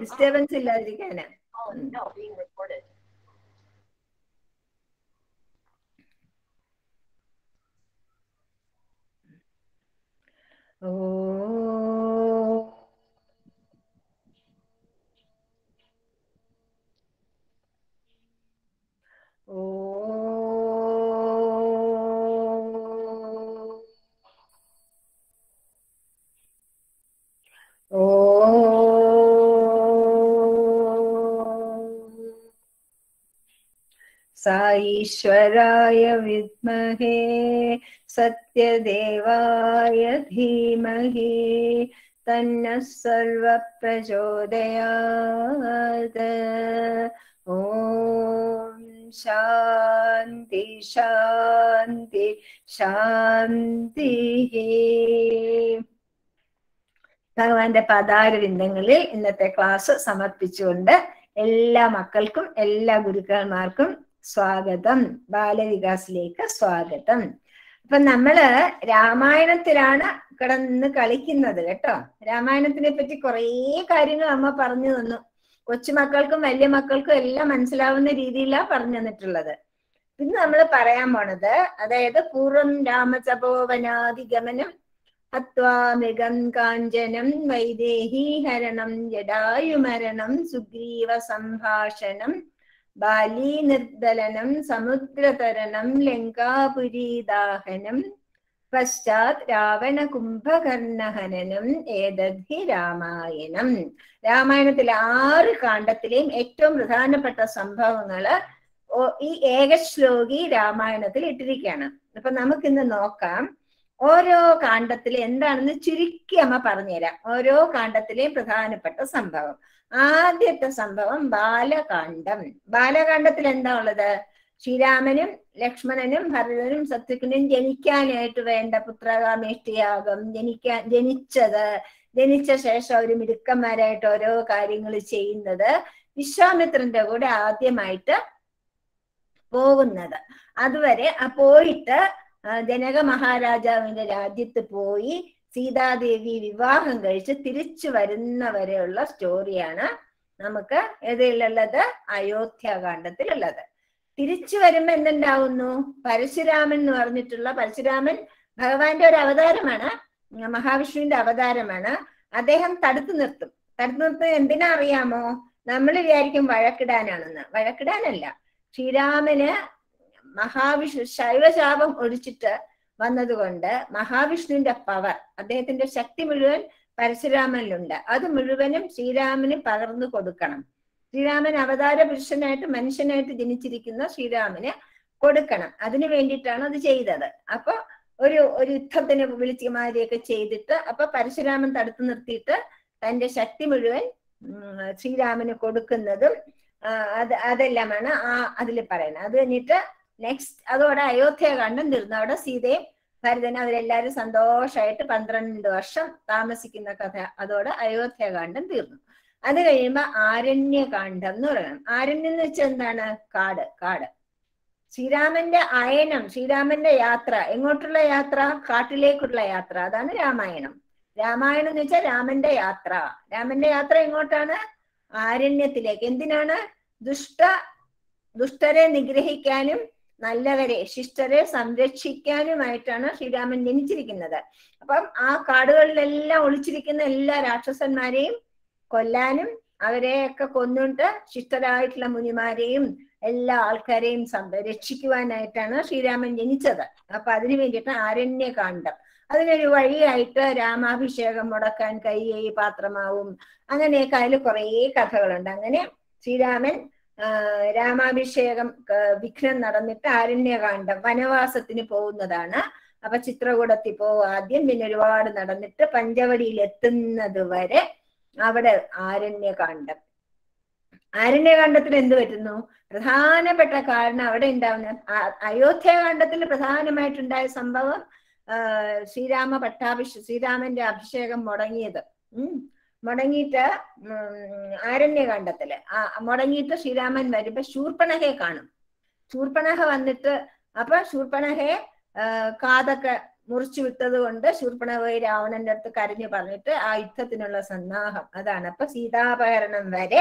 Disturbance ഇല്ലാതിരിക്കാന് Oh, no, being recorded. ഓ ഓ ഓ സാईश्वराय विद्महे सत्यदेवाय धीमहि तन्नः सर्वप्रचोदयात् ॐ शान्ति शान्ति ശാന്തിः ഭഗവാന്റെ പദാരവിന്ദങ്ങളിൽ ഇന്നത്തെ ക്ലാസ് സമർപ്പിച്ചുകൊണ്ട് എല്ലാ മക്കൾക്കും എല്ലാ ഗുരുക്കന്മാർക്കും സ്വാഗതം ബാലവികാസിലേക്ക് സ്വാഗതം അപ്പൊ നമ്മള് രാമായണത്തിലാണ് കിടന്ന് കളിക്കുന്നത് കേട്ടോ രാമായണത്തിനെ പറ്റി കുറേ കാര്യങ്ങൾ അമ്മ പറഞ്ഞു തന്നു കൊച്ചുമക്കൾക്കും വലിയ മക്കൾക്കും എല്ലാം മനസ്സിലാവുന്ന രീതിയിലാണ് പറഞ്ഞു തന്നിട്ടുള്ളത് ഇന്ന് നമ്മൾ പറയാൻ പോണത് അതായത് പൂർവം രാമചപോവനാദിഗമനം ഹത്വാമൃഗം കാഞ്ചനം വൈദേഹി ഹരണം ജടായുമരണം സുഗ്രീവ സംഭാഷണം ബാലീ നിർദ്ദലനം സമുദ്രതരണം ലങ്കാപുരീദാഹനം പശ്ചാത് രാവണ കുംഭകർണഹനനം ഏതദ്ധി രാമായണം രാമായണത്തിലെ ആറ് കാണ്ഡത്തിലെയും ഏറ്റവും പ്രധാനപ്പെട്ട സംഭവങ്ങള് ഓ- ഈ ഏകശ്ലോകി രാമായണത്തിൽ ഇട്ടിരിക്കുകയാണ് അപ്പൊ നമുക്കിന്ന് നോക്കാം ഓരോ കാണ്ഡത്തിൽ എന്താണെന്ന് ചുരുക്കി അമ്മ പറഞ്ഞുതരാം ഓരോ കാണ്ഡത്തിലെയും പ്രധാനപ്പെട്ട സംഭവം ആദ്യത്തെ സംഭവം ബാലകാന്ഡം ബാലകാന്ഡത്തിൽ എന്താ ഉള്ളത് ശ്രീരാമനും ലക്ഷ്മണനും ഭരതനും ശത്രുഘ്നും ജനിക്കാനായിട്ട് വേണ്ട പുത്രകാമേഷ്ടിയാഗം ജനിക്കാൻ ജനിച്ചത് ജനിച്ച ശേഷം അവർ മിടുക്കന്മാരായിട്ട് ഓരോ കാര്യങ്ങൾ ചെയ്യുന്നത് വിശ്വാമിത്രന്റെ കൂടെ ആദ്യമായിട്ട് പോകുന്നത് അതുവരെ ആ പോയിട്ട് ആ, ജനക മഹാരാജാവിന്റെ രാജ്യത്ത് പോയി സീതാദേവി വിവാഹം കഴിച്ച് തിരിച്ചു വരുന്നവരെയുള്ള സ്റ്റോറിയാണ് നമുക്ക് ഏതിലുള്ളത് അയോധ്യാകാന്ഡത്തിലുള്ളത് തിരിച്ചു വരുമ്പോ എന്തുണ്ടാവുന്നു പരശുരാമൻ എന്ന് പറഞ്ഞിട്ടുള്ള പരശുരാമൻ ഭഗവാന്റെ ഒരു അവതാരമാണ് ഉം, മഹാവിഷ്ണുവിന്റെ അവതാരമാണ് അദ്ദേഹം തടുത്തു നിർത്തും തടുത്തു നിർത്തുന്നത് എന്തിനാ അറിയാമോ നമ്മൾ വിചാരിക്കും വഴക്കിടാനാണെന്ന് വഴക്കിടാനല്ല ശ്രീരാമന് മഹാവിഷ്ണു ശൈവശാപം ഒഴിച്ചിട്ട് വന്നതുകൊണ്ട് മഹാവിഷ്ണുവിന്റെ പവർ അദ്ദേഹത്തിന്റെ ശക്തി മുഴുവൻ പരശുരാമനിലുണ്ട് അത് മുഴുവനും ശ്രീരാമന് പകർന്നു കൊടുക്കണം ശ്രീരാമൻ അവതാര പുരുഷനായിട്ട് മനുഷ്യനായിട്ട് ജനിച്ചിരിക്കുന്ന ശ്രീരാമന് കൊടുക്കണം അതിനു വേണ്ടിയിട്ടാണ് അത് ചെയ്തത് അപ്പൊ ഒരു ഒരു യുദ്ധത്തിന് വിളിച്ചുമാരിയൊക്കെ ചെയ്തിട്ട് അപ്പൊ പരശുരാമൻ തടുത്തു നിർത്തിയിട്ട് തന്റെ ശക്തി മുഴുവൻ ഉം, ശ്രീരാമന് കൊടുക്കുന്നതും ആ, അത് അതെല്ലാമാണ് ആ അതിൽ പറയുന്നത് അത് കഴിഞ്ഞിട്ട് നെക്സ്റ്റ് അതോടെ അയോധ്യാകാന്ഡം തീർന്നു അവിടെ സീതയും ഭരതനും അവരെല്ലാരും സന്തോഷമായിട്ട് പന്ത്രണ്ട് വർഷം താമസിക്കുന്ന കഥ അതോടെ അയോധ്യാകാന്ഡം തീർന്നു അത് കഴിയുമ്പോ ആരണ്യകാന്ഡം എന്ന് പറയണം ആരണ്യം എന്ന് വെച്ചാൽ എന്താണ് കാട് കാട് ശ്രീരാമന്റെ അയനം ശ്രീരാമന്റെ യാത്ര എങ്ങോട്ടുള്ള യാത്ര കാട്ടിലേക്കുള്ള യാത്ര അതാണ് രാമായണം രാമായണം എന്ന് വെച്ചാൽ രാമന്റെ യാത്ര രാമന്റെ യാത്ര എങ്ങോട്ടാണ് ആരണ്യത്തിലേക്ക് എന്തിനാണ് ദുഷ്ട ദുഷ്ടരെ നിഗ്രഹിക്കാനും നല്ലവരെ ശിഷ്ടരെ സംരക്ഷിക്കാനുമായിട്ടാണ് ശ്രീരാമൻ ജനിച്ചിരിക്കുന്നത് അപ്പം ആ കാടുകളിലെല്ലാം ഒളിച്ചിരിക്കുന്ന എല്ലാ രാക്ഷസന്മാരെയും കൊല്ലാനും അവരെയൊക്കെ കൊന്നിട്ട് ശിഷ്ടരായിട്ടുള്ള മുനിമാരെയും എല്ലാ ആൾക്കാരെയും സം- രക്ഷിക്കുവാനായിട്ടാണ് ശ്രീരാമൻ ജനിച്ചത് അപ്പൊ അതിനു വേണ്ടിയിട്ട് ആരണ്യകാന്ഡം അതിനൊരു വഴിയായിട്ട് രാമാഭിഷേകം മുടക്കാൻ കൈകൈ പാത്രമാവും അങ്ങനെയൊക്കെ അതിൽ കുറേ കഥകളുണ്ട് അങ്ങനെ ശ്രീരാമൻ ആ, രാമാഭിഷേകം ആ, വിഘ്നം നടന്നിട്ട് ആരണ്യകാന്ഡം വനവാസത്തിന് പോകുന്നതാണ് അപ്പൊ ചിത്രകൂടത്തിൽ പോകും ആദ്യം പിന്നെ ഒരുപാട് നടന്നിട്ട് പഞ്ചവടിയിൽ എത്തുന്നത് വരെ അവിടെ ആരണ്യകാന്ഡം ആരണ്യകാന്ഡത്തിൽ എന്ത് പറ്റുന്നു പ്രധാനപ്പെട്ട കാരണം അവിടെ ഉണ്ടാവുന്ന ആ- അയോധ്യാകാന്ഡത്തിൽ പ്രധാനമായിട്ടുണ്ടായ സംഭവം ആ, ശ്രീരാമ പട്ടാഭിഷ ശ്രീരാമന്റെ അഭിഷേകം മുടങ്ങിയത് ഉം മുടങ്ങിയിട്ട് ഉം, ആരണ്യകാന്ഡത്തില് ആ മുടങ്ങിയിട്ട് ശ്രീരാമൻ വരുമ്പോ ശൂർപ്പണഹയെ കാണും ശൂർപ്പണഹ വന്നിട്ട് അപ്പൊ ശൂർപ്പണഹയെ ആ, കാതൊക്കെ മുറിച്ചു വിട്ടത് കൊണ്ട് ശൂർപ്പണ പോയി രാവണന്റെ അടുത്ത് കരഞ്ഞു പറഞ്ഞിട്ട് ആ യുദ്ധത്തിനുള്ള സന്നാഹം അതാണ് അപ്പൊ സീതാപഹരണം വരെ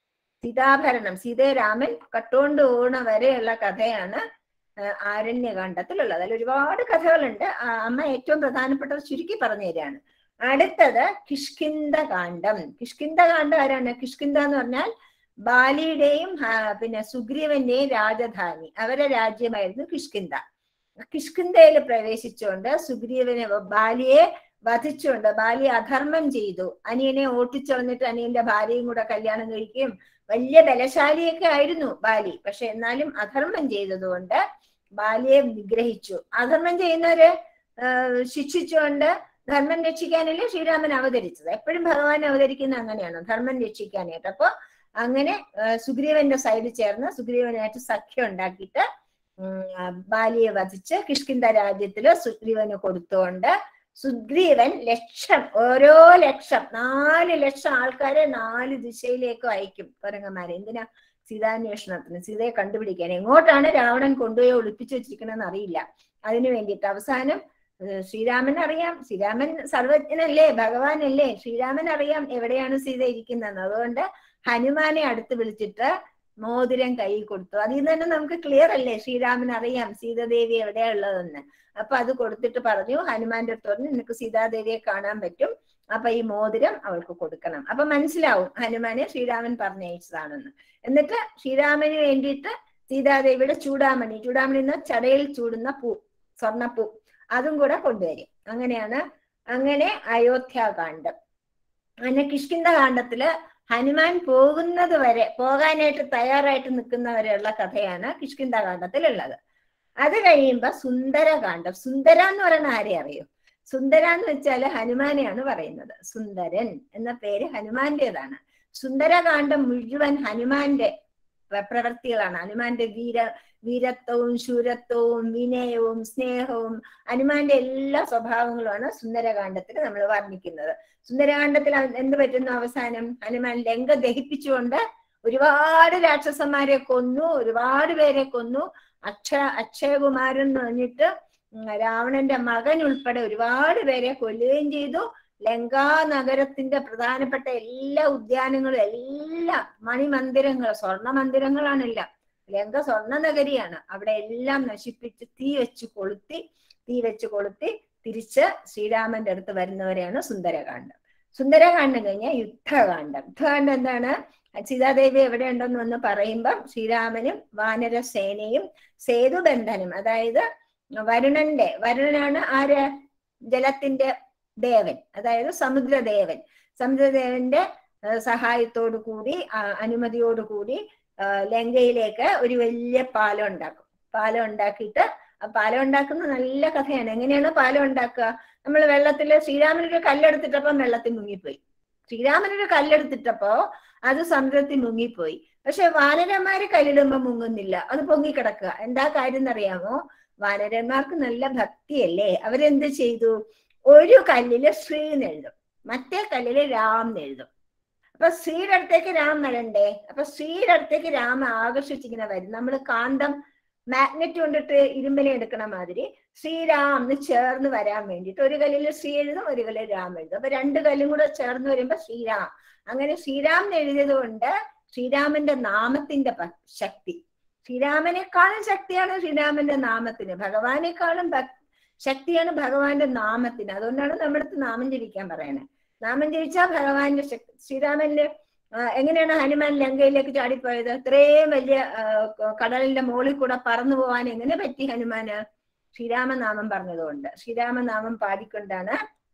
സീതാഭരണം സീതയെ രാമൻ കട്ടുകൊണ്ട് പോണ വരെയുള്ള കഥയാണ് ആ, ആരണ്യകാണ്ഡത്തിലുള്ളത് അതിൽ ഒരുപാട് കഥകളുണ്ട് ആ, അമ്മ ഏറ്റവും പ്രധാനപ്പെട്ടത് ചുരുക്കി പറഞ്ഞു തരികയാണ് അടുത്തത് കിഷ്കിന്ദ കാണ്ഡം കിഷ്കിന്ദ കാണ്ഡം ആരാണ് കിഷ്കിന്ദ എന്ന് പറഞ്ഞാൽ ബാലിയുടെയും ആ, പിന്നെ സുഗ്രീവന്റെയും രാജധാനി അവരുടെ രാജ്യമായിരുന്നു കിഷ്കിന്ദ കിഷ്കിന്ധയിൽ പ്രവേശിച്ചുകൊണ്ട് സുഗ്രീവനെ ബാലിയെ വധിച്ചുകൊണ്ട് ബാലി അധർമ്മം ചെയ്തു അനിയനെ ഓട്ടിച്ചു വന്നിട്ട് അനിയന്റെ ഭാര്യയും കൂടെ കല്യാണം കഴിക്കുകയും വലിയ ബലശാലിയൊക്കെ ആയിരുന്നു ബാലി പക്ഷെ എന്നാലും അധർമ്മം ചെയ്തതുകൊണ്ട് ബാലിയെ നിഗ്രഹിച്ചു അധർമ്മം ചെയ്യുന്നവരെ ആ, ശിക്ഷിച്ചുകൊണ്ട് ധർമ്മം രക്ഷിക്കാനല്ലേ ശ്രീരാമൻ അവതരിച്ചത് എപ്പോഴും ഭഗവാൻ അവതരിക്കുന്ന അങ്ങനെയാണ് ധർമ്മം രക്ഷിക്കാനായിട്ട് അപ്പൊ അങ്ങനെ ആ, സുഗ്രീവന്റെ സൈഡിൽ ചേർന്ന് സുഗ്രീവനായിട്ട് സഖ്യം ഉണ്ടാക്കിയിട്ട് ഉം, ആ, ബാലിയെ വധിച്ച് കിഷ്കിന്ദ രാജ്യത്തില് സുഗ്രീവന് കൊടുത്തുകൊണ്ട് സുഗ്രീവൻ ലക്ഷം ഓരോ ലക്ഷം നാല് ലക്ഷം ആൾക്കാരെ നാല് ദിശയിലേക്കും അയക്കും കുരങ്ങന്മാരെ എന്തിനാ സീതാന്വേഷണത്തിന് സീതയെ കണ്ടുപിടിക്കാൻ എങ്ങോട്ടാണ് രാവണൻ കൊണ്ടുപോയി ഒളിപ്പിച്ചു വെച്ചിരിക്കണമെന്ന് അറിയില്ല അതിനു വേണ്ടിയിട്ട് അവസാനം ഏഹ് ശ്രീരാമൻ അറിയാം ശ്രീരാമൻ സർവജ്ഞനല്ലേ ഭഗവാനല്ലേ ശ്രീരാമൻ അറിയാം എവിടെയാണ് സീത ഇരിക്കുന്നതെന്ന് അതുകൊണ്ട് ഹനുമാനെ അടുത്ത് വിളിച്ചിട്ട് മോതിരം കൈ കൊടുത്തു അതിൽ നിന്ന് തന്നെ നമുക്ക് ക്ലിയർ അല്ലേ ശ്രീരാമൻ അറിയാം സീതാദേവി എവിടെയാ ഉള്ളതെന്ന് അപ്പൊ അത് കൊടുത്തിട്ട് പറഞ്ഞു ഹനുമാന്റെ അടുത്ത് പറഞ്ഞു നിനക്ക് സീതാദേവിയെ കാണാൻ പറ്റും അപ്പൊ ഈ മോതിരം അവൾക്ക് കൊടുക്കണം അപ്പൊ മനസ്സിലാവും ഹനുമാനെ ശ്രീരാമൻ പറഞ്ഞയച്ചതാണെന്ന് എന്നിട്ട് ശ്രീരാമന് വേണ്ടിയിട്ട് സീതാദേവിയുടെ ചൂടാമണി ചൂടാമണി എന്ന ചടയിൽ ചൂടുന്ന പൂ സ്വർണ്ണപ്പൂ അതും കൂടെ കൊണ്ടുവരും അങ്ങനെയാണ് അങ്ങനെ അയോധ്യാകാന്ഡം അങ്ങനെ കിഷ്കിന്ദ കാണ്ഡത്തില് ഹനുമാൻ പോകുന്നത് വരെ പോകാനായിട്ട് തയ്യാറായിട്ട് നിൽക്കുന്നവരെയുള്ള കഥയാണ് കിഷ്കിന്ദ കാണ്ഡത്തിലുള്ളത് അത് കഴിയുമ്പോ സുന്ദരകാന്ഡം സുന്ദര എന്ന് പറയുന്ന ആരെ അറിയോ സുന്ദര എന്ന് വെച്ചാല് ഹനുമാനെയാണ് പറയുന്നത് സുന്ദരൻ എന്ന പേര് ഹനുമാന്റേതാണ് സുന്ദരകാന്ഡം മുഴുവൻ ഹനുമാന്റെ പ്ര- പ്രവൃത്തികളാണ് ഹനുമാന്റെ വീര വീരത്വവും ശൂരത്വവും വിനയവും സ്നേഹവും ഹനുമാന്റെ എല്ലാ സ്വഭാവങ്ങളുമാണ് സുന്ദരകാന്ഡത്തിൽ നമ്മൾ വർണ്ണിക്കുന്നത് സുന്ദരകാന്ഡത്തിൽ അവ- എന്ത് പറ്റുന്നു അവസാനം ഹനുമാൻ ലങ്ക ദഹിപ്പിച്ചുകൊണ്ട് ഒരുപാട് രാക്ഷസന്മാരെ കൊന്നു ഒരുപാട് പേരെ കൊന്നു അക്ഷ അക്ഷയകുമാരൻ എന്ന് പറഞ്ഞിട്ട് ഉം രാവണന്റെ മകൻ ഉൾപ്പെടെ ഒരുപാട് പേരെ കൊല്ലുകയും ചെയ്തു ലങ്കാ നഗരത്തിന്റെ പ്രധാനപ്പെട്ട എല്ലാ ഉദ്യാനങ്ങളും എല്ലാ മണിമന്ദിരങ്ങൾ സ്വർണ്ണ മന്ദിരങ്ങളാണെല്ലാം ലങ്ക സ്വർണ്ണ നഗരിയാണ് അവിടെ എല്ലാം നശിപ്പിച്ച് തീ വെച്ച് കൊളുത്തി തീ വെച്ച് കൊളുത്തി തിരിച്ച് ശ്രീരാമന്റെ അടുത്ത് വരുന്നവരെയാണ് സുന്ദരകാന്ഡം സുന്ദരകാന്ഡം കഴിഞ്ഞാൽ യുദ്ധകാന്ഡം യുദ്ധകാന്ഡം എന്താണ് സീതാദേവി എവിടെ ഉണ്ടെന്ന് വന്ന് പറയുമ്പം ശ്രീരാമനും വാനരസേനയും സേതുബന്ധനും അതായത് വരുണന്റെ വരുണനാണ് ആര് ജലത്തിന്റെ ദേവൻ അതായത് സമുദ്രദേവൻ സമുദ്രദേവന്റെ ആ, സഹായത്തോടു കൂടി ആ, അനുമതിയോടു കൂടി ആ, ലങ്കയിലേക്ക് ഒരു വലിയ പാലം ഉണ്ടാക്കും പാലം ഉണ്ടാക്കിയിട്ട് ആ പാലം ഉണ്ടാക്കുന്ന നല്ല കഥയാണ് എങ്ങനെയാണ് പാലം ഉണ്ടാക്കുക നമ്മൾ വെള്ളത്തില് ശ്രീരാമനൊരു കല്ലെടുത്തിട്ടപ്പം വെള്ളത്തിൽ മുങ്ങിപ്പോയി ശ്രീരാമനൊരു കല്ലെടുത്തിട്ടപ്പോ അത് സമുദ്രത്തിൽ മുങ്ങിപ്പോയി പക്ഷെ വാനരന്മാര് കല്ലിടുമ്പോ മുങ്ങുന്നില്ല അത് പൊങ്ങിക്കിടക്കുക എന്താ കാര്യം എന്നറിയാമോ വാനരന്മാർക്ക് നല്ല ഭക്തിയല്ലേ അവരെന്ത് ചെയ്തു ഒരു കല്ലില് ശ്രീ എഴുതും മറ്റേ കല്ലില് രാം എഴുതും അപ്പൊ ശ്രീയുടെ അടുത്തേക്ക് രാം വരണ്ടേ അപ്പൊ ശ്രീയുടെ അടുത്തേക്ക് രാമ ആകർഷിച്ചിങ്ങനെ വരും നമ്മൾ കാന്തം മാഗ്നറ്റ് കൊണ്ടിട്ട് ഇരുമ്പിനെ എടുക്കണ മാതിരി ശ്രീരാം എന്ന് ചേർന്ന് വരാൻ വേണ്ടിയിട്ട് ഒരു കല്ലിൽ ശ്രീ എഴുതും ഒരു കല്ലിൽ രാം എഴുതും അപ്പൊ രണ്ട് കല്ലും കൂടെ ചേർന്ന് വരുമ്പോ ശ്രീരാം അങ്ങനെ ശ്രീരാം എന്ന് എഴുതിയത് കൊണ്ട് ശ്രീരാമന്റെ നാമത്തിന്റെ പ- ശക്തി ശ്രീരാമനേക്കാളും ശക്തിയാണ് ശ്രീരാമന്റെ നാമത്തിന് ഭഗവാനേക്കാളും ഭക്- ശക്തിയാണ് ഭഗവാന്റെ നാമത്തിന് അതുകൊണ്ടാണ് നമ്മുടെ അടുത്ത് നാമം ജപിക്കാൻ പറയണത് നാമം ജപിച്ചാൽ ഭഗവാന്റെ ശക്തി ശ്രീരാമന്റെ ആ, എങ്ങനെയാണ് ഹനുമാൻ ലങ്കയിലേക്ക് ചാടിപ്പോയത് ഇത്രയും വലിയ ആ, ക- കടലിന്റെ മുകളിൽ കൂടെ പറന്നു പോവാൻ എങ്ങനെ പറ്റി ഹനുമാന് ശ്രീരാമനാമം പറഞ്ഞതുകൊണ്ട് ശ്രീരാമനാമം പാടിക്കൊണ്ടാണ്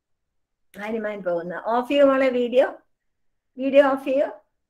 ഹനുമാൻ പോകുന്നത് ഓഫ് ചെയ്യൂ മോളെ വീഡിയോ വീഡിയോ ഓഫ് ചെയ്യൂ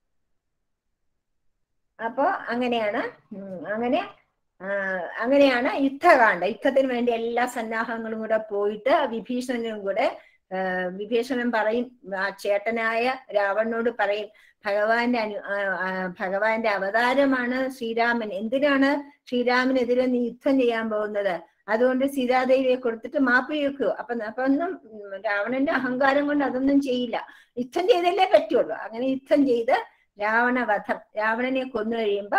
അപ്പോ അങ്ങനെയാണ് ഉം, അങ്ങനെ ആ, അങ്ങനെയാണ് യുദ്ധകാണ്ഡം യുദ്ധത്തിന് വേണ്ടി എല്ലാ സന്നാഹങ്ങളും കൂടെ പോയിട്ട് വിഭീഷണനും കൂടെ ആ, വിഭീഷണൻ പറയും ആ ചേട്ടനായ രാവണനോട് പറയും ഭഗവാന്റെ അനു ആ, ആ, ഭഗവാന്റെ അവതാരമാണ് ശ്രീരാമൻ എന്തിനാണ് ശ്രീരാമനെതിരെ നീ യുദ്ധം ചെയ്യാൻ പോകുന്നത് അതുകൊണ്ട് സീതാദേവിയെ കൊടുത്തിട്ട് മാപ്പ് ചോദിക്കൂ അപ്പൊ അപ്പൊ ഒന്നും ഉം, രാവണന്റെ അഹങ്കാരം കൊണ്ട് അതൊന്നും ചെയ്യില്ല യുദ്ധം ചെയ്തല്ലേ പറ്റുള്ളൂ അങ്ങനെ യുദ്ധം ചെയ്ത് രാവണവധം രാവണനെ കൊന്നു കഴിയുമ്പോ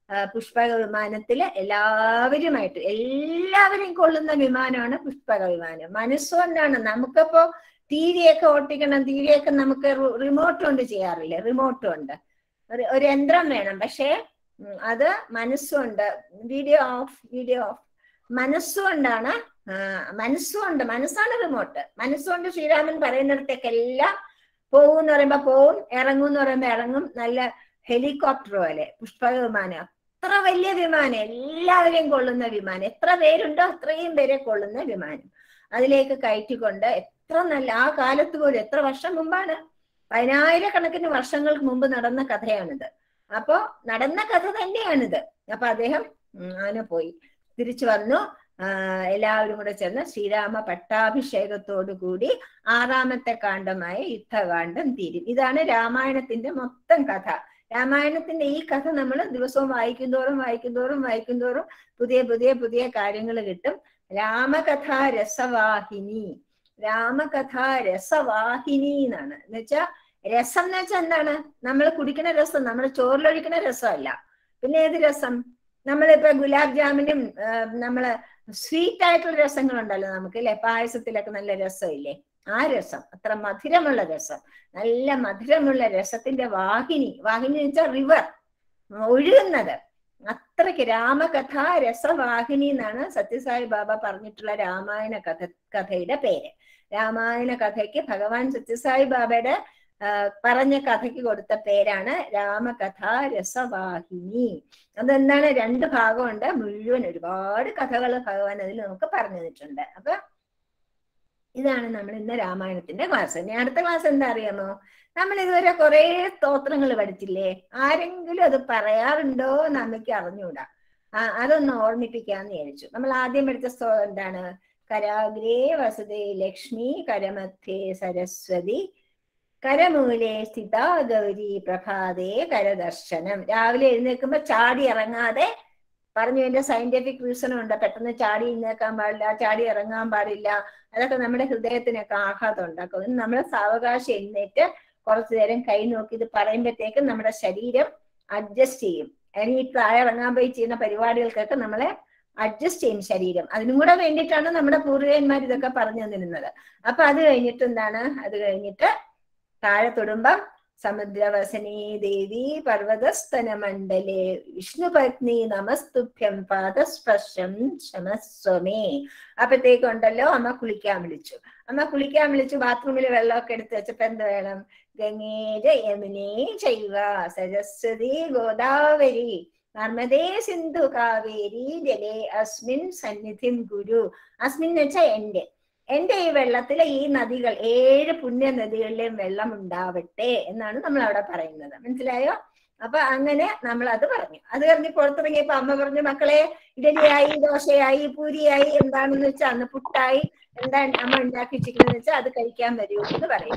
ആ, പുഷ്പക വിമാനത്തില് എല്ലാവരുമായിട്ട് എല്ലാവരെയും കൊള്ളുന്ന വിമാനമാണ് പുഷ്പക വിമാനം മനസ്സുകൊണ്ടാണ് നമുക്കിപ്പോ ടി വി ഒക്കെ ഓട്ടിക്കണം ടി വി ഒക്കെ നമുക്ക് റിമോട്ട് കൊണ്ട് ചെയ്യാറില്ലേ റിമോട്ട് കൊണ്ട് ഒരു ഒരു യന്ത്രം വേണം പക്ഷേ ഉം, അത് മനസ്സുകൊണ്ട് വീഡിയോ ഓഫ് വീഡിയോ ഓഫ് മനസ്സുകൊണ്ടാണ് ആ, മനസ്സുകൊണ്ട് മനസ്സാണ് റിമോട്ട് മനസ്സുകൊണ്ട് ശ്രീരാമൻ പറയുന്നിടത്തേക്കെല്ലാം പോകും എന്ന് പറയുമ്പോ പോവും ഇറങ്ങും എന്ന് പറയുമ്പോ ഇറങ്ങും നല്ല ഹെലികോപ്റ്റർ പോലെ പുഷ്പക വിമാനം അത്ര വലിയ വിമാനം എല്ലാവരെയും കൊള്ളുന്ന വിമാനം എത്ര പേരുണ്ടോ അത്രയും പേരെ കൊള്ളുന്ന വിമാനം അതിലേക്ക് കയറ്റിക്കൊണ്ട് എത്ര നല്ല ആ കാലത്ത് പോലും എത്ര വർഷം മുമ്പാണ് പതിനായിരക്കണക്കിന് വർഷങ്ങൾക്ക് മുമ്പ് നടന്ന കഥയാണിത് അപ്പോ നടന്ന കഥ തന്നെയാണിത് അപ്പൊ അദ്ദേഹം ഉം, അങ്ങനെ പോയി തിരിച്ചു വന്നു ആ, എല്ലാവരും കൂടെ ചെന്ന് ശ്രീരാമ പട്ടാഭിഷേകത്തോടു കൂടി ആറാമത്തെ കാണ്ഡമായ യുദ്ധകാന്ഡം തീരും ഇതാണ് രാമായണത്തിന്റെ മൊത്തം കഥ രാമായണത്തിന്റെ ഈ കഥ നമ്മൾ ദിവസവും വായിക്കുന്തോറും വായിക്കുന്തോറും വായിക്കുന്തോറും പുതിയ പുതിയ പുതിയ കാര്യങ്ങൾ കിട്ടും രാമകഥ രസവാഹിനി രാമകഥ രസവാഹിനി എന്നാണ് എന്ന് വെച്ചാ രസം എന്ന് വെച്ചാൽ എന്താണ് നമ്മൾ കുടിക്കുന്ന രസം നമ്മൾ ചോറിലൊഴിക്കുന്ന രസമല്ല പിന്നെ ഏത് രസം നമ്മളിപ്പോ ഗുലാബ് ജാമിനും ആ, നമ്മള് സ്വീറ്റ് ആയിട്ടുള്ള രസങ്ങളുണ്ടല്ലോ നമുക്ക് അല്ലെ പായസത്തിലൊക്കെ നല്ല രസമില്ലേ ആ രസം അത്ര മധുരമുള്ള രസം നല്ല മധുരമുള്ള രസത്തിന്റെ വാഹിനി വാഹിനി എന്ന് വെച്ചാൽ റിവർ ഒഴുകുന്നത് അത്രയ്ക്ക് രാമകഥ രസവാഹിനി എന്നാണ് സത്യസായി ബാബ പറഞ്ഞിട്ടുള്ള രാമായണ കഥ കഥയുടെ പേര് രാമായണ കഥയ്ക്ക് ഭഗവാൻ സത്യസായി ബാബയുടെ ആ, പറഞ്ഞ കഥയ്ക്ക് കൊടുത്ത പേരാണ് രാമകഥ രസവാഹിനി അതെന്താണ് രണ്ട് ഭാഗമുണ്ട് മുഴുവൻ ഒരുപാട് കഥകൾ ഭഗവാൻ അതിൽ നമുക്ക് പറഞ്ഞു തന്നിട്ടുണ്ട് അപ്പൊ ഇതാണ് നമ്മൾ ഇന്ന് രാമായണത്തിന്റെ ക്ലാസ് ഇനി അടുത്ത ക്ലാസ് എന്താ അറിയാമോ നമ്മൾ ഇതുവരെ കുറെ സ്തോത്രങ്ങൾ പഠിച്ചില്ലേ ആരെങ്കിലും അത് പറയാറുണ്ടോ എന്ന് അമ്മയ്ക്ക് അറിഞ്ഞൂടാ ആ അതൊന്ന് ഓർമ്മിപ്പിക്കാന്ന് വിചാരിച്ചു നമ്മൾ ആദ്യം പഠിച്ച സ്തോത്രം എന്താണ് കരാഗ്രേ വസുദേ ലക്ഷ്മി കരമധ്യേ സരസ്വതി കരമൂലെ സ്ഥിത ഗൗരി പ്രഭാതേ കരദർശനം രാവിലെ എഴുന്നേൽക്കുമ്പോ ചാടി ഇറങ്ങാതെ പറഞ്ഞു എന്റെ സയന്റിഫിക് റീസണും ഉണ്ട് പെട്ടെന്ന് ചാടി എഴുന്നേക്കാൻ പാടില്ല ചാടി ഇറങ്ങാൻ പാടില്ല അതൊക്കെ നമ്മുടെ ഹൃദയത്തിനൊക്കെ ആഘാതം ഉണ്ടാക്കും നമ്മൾ സാവകാശം എഴുന്നേറ്റ് കുറച്ചു നേരം കൈ നോക്കി ഇത് പറയുമ്പോഴത്തേക്കും നമ്മുടെ ശരീരം അഡ്ജസ്റ്റ് ചെയ്യും അതിന് ഈ താഴെ ഇറങ്ങാൻ പോയി ചെയ്യുന്ന പരിപാടികൾക്കൊക്കെ നമ്മളെ അഡ്ജസ്റ്റ് ചെയ്യും ശരീരം അതിനും കൂടെ വേണ്ടിയിട്ടാണ് നമ്മുടെ പൂർവികന്മാർ ഇതൊക്കെ പറഞ്ഞു തന്നിരുന്നത് അപ്പൊ അത് കഴിഞ്ഞിട്ട് എന്താണ് അത് കഴിഞ്ഞിട്ട് താഴെ തൊടുമ്പം സമുദ്രവസനീ ദേവി പർവതസ്തന മണ്ഡലേ വിഷ്ണുപത്നി നമസ്തുഭ്യം പാദസ്പർശം ശമസ്വമേ അപ്പത്തേക്കുണ്ടല്ലോ അമ്മ കുളിക്കാൻ വിളിച്ചു അമ്മ കുളിക്കാൻ വിളിച്ചു ബാത്റൂമിൽ വെള്ളമൊക്കെ എടുത്ത് വെച്ചപ്പോ എന്ത് വേണം ഗംഗേര യമുനേ ചൈവ സരസ്വതി ഗോദാവരി നർമ്മദേ സിന്ധു കാവേരി ജലേ അസ്മിൻ സന്നിധിം ഗുരു അസ്മിൻ എന്ന് വെച്ചാൽ എന്റെ എന്റെ ഈ വെള്ളത്തിലെ ഈ നദികൾ ഏഴ് പുണ്യ നദികളിലെയും വെള്ളം ഉണ്ടാവട്ടെ എന്നാണ് നമ്മൾ അവിടെ പറയുന്നത് മനസ്സിലായോ അപ്പൊ അങ്ങനെ നമ്മൾ അത് പറഞ്ഞു അത് കഴിഞ്ഞ് പുറത്തിറങ്ങിയപ്പോ അമ്മ പറഞ്ഞു മക്കളെ ഇഡലിയായി ദോശയായി പൂരിയായി എന്താണെന്ന് വെച്ചാൽ അന്ന് പുട്ടായി എന്താ അമ്മ ഉണ്ടാക്കി വെച്ചിരിക്കുന്നത് വെച്ചാൽ അത് കഴിക്കാൻ വരൂ എന്ന് പറയും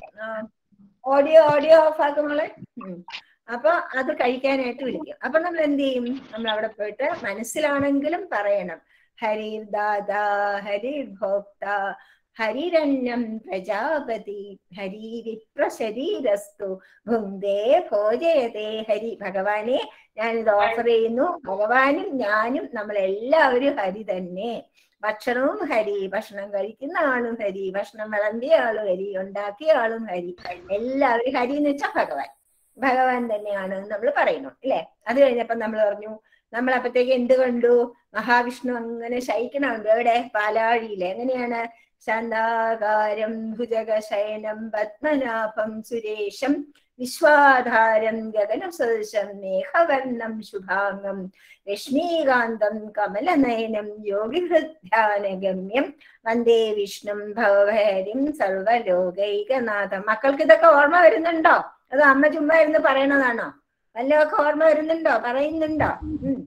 ഓഡിയോ ഓഡിയോ ഓഫ് ആക്കുമ്പോളെ അപ്പൊ അത് കഴിക്കാനായിട്ട് വിളിക്കും അപ്പൊ നമ്മൾ എന്ത് ചെയ്യും നമ്മൾ അവിടെ പോയിട്ട് മനസ്സിലാണെങ്കിലും പറയണം ഹരിർ ദാദാ ഹരിർ ഭോക്ത ഹരിരണ്യം പ്രജാപതി ഹരി വിപ്രശരീരസ്തു ഭുങ്തേ ഭോജയതേ ഹരി ഭഗവാനെ ഞാനിത് ഓഫർ ചെയ്യുന്നു ഭഗവാനും ഞാനും നമ്മളെല്ലാവരും ഹരി തന്നെ ഭക്ഷണവും ഹരി ഭക്ഷണം കഴിക്കുന്ന ആളും ഹരി ഭക്ഷണം വിളമ്പിയ ആളും ഹരി ഉണ്ടാക്കിയ ആളും ഹരി എല്ലാവരും ഹരി എന്ന് വെച്ചാൽ ഭഗവാൻ ഭഗവാൻ തന്നെയാണ് എന്ന് നമ്മൾ പറയുന്നു അല്ലെ അത് കഴിഞ്ഞപ്പോ നമ്മൾ പറഞ്ഞു നമ്മൾ അപ്പത്തേക്ക് എന്ത് കണ്ടു മഹാവിഷ്ണു അങ്ങനെ ശയിക്കണുണ്ട് എവിടെ പാലാഴിയിലെ എങ്ങനെയാണ് ശാന്താകാരം ഭുജഗശയനം പത്മനാഭം സുരേഷം വിശ്വാധാരം ഗഗനസദൃശം മേഘവർണം ശുഭാംഗം രശ്മീകാന്തം കമലനയനം യോഗിഹൃധ്യാനഗമ്യം വന്ദേ വിഷ്ണും ഭവഹരിം സർവലോകൈകനാഥം മക്കൾക്ക് ഇതൊക്കെ ഓർമ്മ വരുന്നുണ്ടോ അത് അമ്മ ചുമ്മാ ഇരുന്ന് പറയണതാണോ വല്ലതൊക്കെ ഓർമ്മ വരുന്നുണ്ടോ പറയുന്നുണ്ടോ ഉം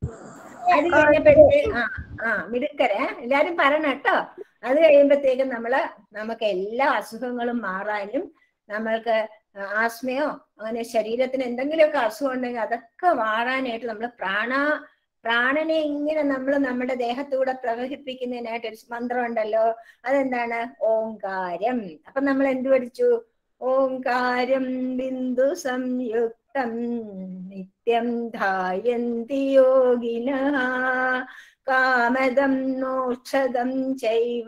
അത് കഴിഞ്ഞപ്പോഴത്തേ ആ ആ മിടുക്കരെ എല്ലാരും പറയണം കേട്ടോ അത് കഴിയുമ്പോഴത്തേക്കും നമ്മള് നമുക്ക് എല്ലാ അസുഖങ്ങളും മാറാനും നമ്മൾക്ക് ആസ്മയോ അങ്ങനെ ശരീരത്തിന് എന്തെങ്കിലുമൊക്കെ അസുഖം ഉണ്ടെങ്കിൽ അതൊക്കെ മാറാനായിട്ട് നമ്മൾ പ്രാണ പ്രാണനെ ഇങ്ങനെ നമ്മൾ നമ്മുടെ ദേഹത്തൂടെ പ്രവഹിപ്പിക്കുന്നതിനായിട്ട് ഒരു മന്ത്രം ഉണ്ടല്ലോ അതെന്താണ് ഓങ്കാരം അപ്പൊ നമ്മൾ എന്ത് പഠിച്ചു ഓങ്കാരം ബിന്ദു സംയുക്ത തം നിത്യം ധായന്തി യോഗിനഃ കാമദം മോക്ഷദം ചൈവ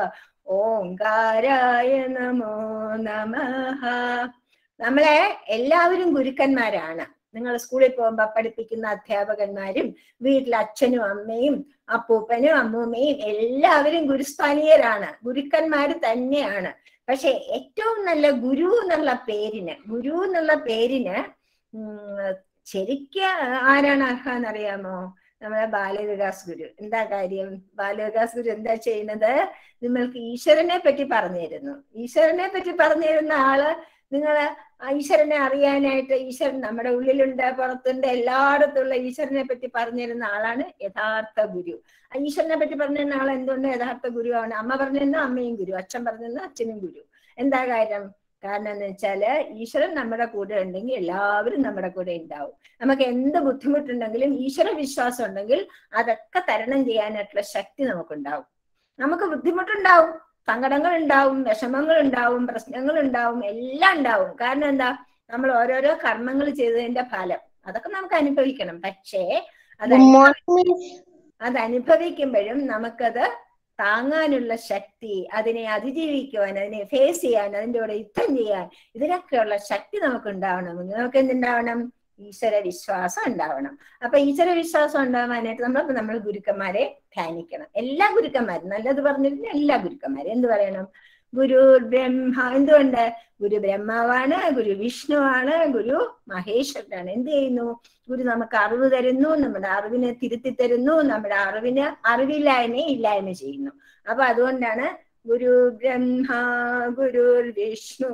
ഓങ്കാരായ നമോ നമഃ നമ്മളെ എല്ലാവരും ഗുരുക്കന്മാരാണ് നിങ്ങൾ സ്കൂളിൽ പോകുമ്പോ പഠിപ്പിക്കുന്ന അധ്യാപകന്മാരും വീട്ടിലെ അച്ഛനും അമ്മയും അപ്പൂപ്പനും അമ്മൂമ്മയും എല്ലാവരും ഗുരുസ്ഥാനീയരാണ് ഗുരുക്കന്മാര് തന്നെയാണ് പക്ഷെ ഏറ്റവും നല്ല ഗുരു എന്നുള്ള പേരിന് ഗുരു എന്നുള്ള പേരിന് ഉം, ശരിക്ക് ആരാണ് അർഹന്നറിയാമോ നമ്മളെ ബാലവികാസ് ഗുരു എന്താ കാര്യം ബാലവികാസ് ഗുരു എന്താ ചെയ്യുന്നത് നിങ്ങൾക്ക് ഈശ്വരനെ പറ്റി പറഞ്ഞു തരുന്നു ഈശ്വരനെ പറ്റി പറഞ്ഞു തരുന്ന ആള് നിങ്ങള് ആ ഈശ്വരനെ അറിയാനായിട്ട് ഈശ്വരൻ നമ്മുടെ ഉള്ളിലുണ്ട് പുറത്തുണ്ട് എല്ലായിടത്തുള്ള ഈശ്വരനെ പറ്റി പറഞ്ഞു തരുന്ന ആളാണ് യഥാർത്ഥ ഗുരു ആ ഈശ്വരനെ പറ്റി പറഞ്ഞു തരുന്ന ആൾ എന്തുകൊണ്ട് യഥാർത്ഥ ഗുരുവാണ് അമ്മ പറഞ്ഞിരുന്ന അമ്മയും ഗുരു അച്ഛൻ പറഞ്ഞിരുന്ന അച്ഛനും ഗുരു എന്താ കാര്യം കാരണം എന്ന് വെച്ചാല് ഈശ്വരൻ നമ്മുടെ കൂടെ ഉണ്ടെങ്കിൽ എല്ലാവരും നമ്മുടെ കൂടെ ഉണ്ടാവും നമുക്ക് എന്ത് ബുദ്ധിമുട്ടുണ്ടെങ്കിലും ഈശ്വര വിശ്വാസം ഉണ്ടെങ്കിൽ അതൊക്കെ തരണം ചെയ്യാനായിട്ടുള്ള ശക്തി നമുക്കുണ്ടാവും നമുക്ക് ബുദ്ധിമുട്ടുണ്ടാവും സങ്കടങ്ങൾ ഉണ്ടാവും വിഷമങ്ങൾ ഉണ്ടാവും പ്രശ്നങ്ങൾ ഉണ്ടാവും എല്ലാം ഉണ്ടാവും കാരണം എന്താ നമ്മൾ ഓരോരോ കർമ്മങ്ങൾ ചെയ്തതിന്റെ ഫലം അതൊക്കെ നമുക്ക് അനുഭവിക്കണം പക്ഷേ അത് Good morning, Miss. അത് അനുഭവിക്കുമ്പോഴും നമുക്കത് താങ്ങാനുള്ള ശക്തി അതിനെ അതിജീവിക്കുവാൻ അതിനെ ഫേസ് ചെയ്യാൻ അതിൻ്റെ കൂടെ യുദ്ധം ചെയ്യാൻ ഇതിനൊക്കെയുള്ള ശക്തി നമുക്ക് ഉണ്ടാവണമെങ്കിൽ നമുക്ക് എന്തുണ്ടാവണം ഈശ്വര വിശ്വാസം ഉണ്ടാവണം അപ്പൊ ഈശ്വര വിശ്വാസം ഉണ്ടാവാനായിട്ട് നമ്മൾ നമ്മൾ ഗുരുക്കന്മാരെ ധ്യാനിക്കണം എല്ലാ ഗുരുക്കന്മാരും നല്ലത് പറഞ്ഞിരുന്ന എല്ലാ ഗുരുക്കന്മാരും എന്ത് പറയണം ഗുരു ബ്രഹ്മ എന്തുകൊണ്ട് ഗുരു ബ്രഹ്മാവാണ് ഗുരു വിഷ്ണുവാണ് ഗുരു മഹേശ്വരനാണ് എന്ത് ചെയ്യുന്നു ഗുരു നമുക്ക് അറിവ് തരുന്നു നമ്മുടെ അറിവിനെ തിരുത്തി തരുന്നു നമ്മുടെ അറിവിന് അറിവില്ലായ്മയെ ഇല്ലായ്മ ചെയ്യുന്നു അപ്പൊ അതുകൊണ്ടാണ് ഗുരു ബ്രഹ്മ ഗുരു വിഷ്ണു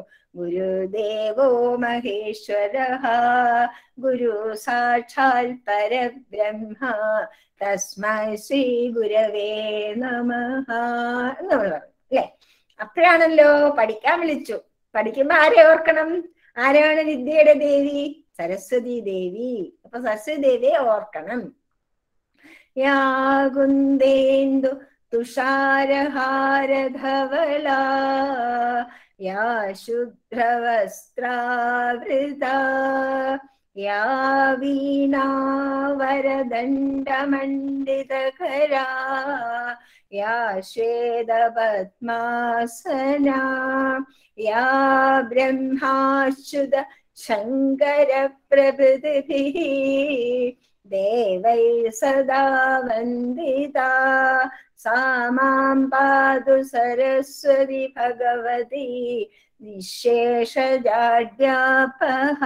ഗുരുദേവോ മഹേശ്വര ഗുരു സാക്ഷാൽ പരബ്രഹ്മ തസ്മൈ ശ്രീ ഗുരവേ നമ എന്ന് നമ്മൾ പറയും അല്ലെ അപ്പോഴാണല്ലോ പഠിക്കാൻ വിളിച്ചു പഠിക്കുമ്പോ ആരെ ഓർക്കണം ആരാണ് വിദ്യയുടെ ദേവി സരസ്വതി ദേവി അപ്പൊ സരസ്വതി ദേവിയെ ഓർക്കണം യാ കുന്ദേന്ദു തുഷാരഹാരധവള യാ ശുഭ്രവസ്ത്രാവൃത യാ വീണാവരദണ്ഡമണ്ഡിതകരാ യാ ശ്വേതപദ്മാസന യാ ബ്രഹ്മാശ്രുത ശങ്കരപ്രഭൃതിभिः देवै सदा वन्दिता सा मां पातु सरस्वती भगवती നിശേഷജാഡ്യാപഹ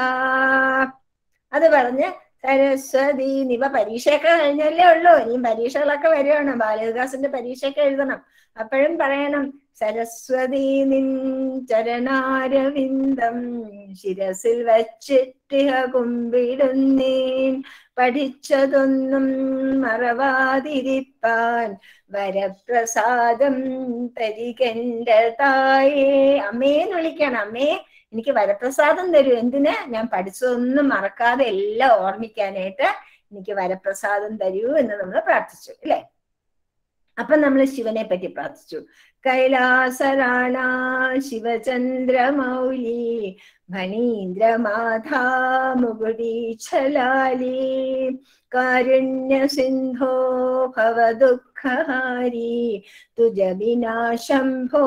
അത് പറഞ്ഞ് സരസ്വതി നിവ പരീക്ഷയൊക്കെ കഴിഞ്ഞല്ലേ ഉള്ളൂ ഇനിയും പരീക്ഷകളൊക്കെ വരുവാണ് ബാലവികാസിന്റെ പരീക്ഷയൊക്കെ എഴുതണം അപ്പോഴും പറയണം സരസ്വതി നിൻ ചരണാരവിന്ദം ശിരസിൽ വച്ചിട്ടിഹ കുമ്പിടുന്നേൻ പഠിച്ചതൊന്നും മറവാതിരിപ്പാൻ വരപ്രസാദം തരികന്റെ തായേ അമ്മേന്ന് വിളിക്കണം അമ്മേ എനിക്ക് വരപ്രസാദം തരൂ എന്തിന് ഞാൻ പഠിച്ചതൊന്നും മറക്കാതെ എല്ലാം ഓർമ്മിക്കാനായിട്ട് എനിക്ക് വരപ്രസാദം തരൂ എന്ന് നമ്മൾ പ്രാർത്ഥിച്ചു അല്ലെ അപ്പൊ നമ്മൾ ശിവനെ പറ്റി പ്രാർത്ഥിച്ചു കൈലാസരാണ ശിവചന്ദ്രമൗലി ഫണീന്ദ്രമാധാ മുകുടീച്ഛലാലി കാരുണ്യ സിന്ധോ ഭവദുഃഖഹാരി തുജ വിനാശംഭോ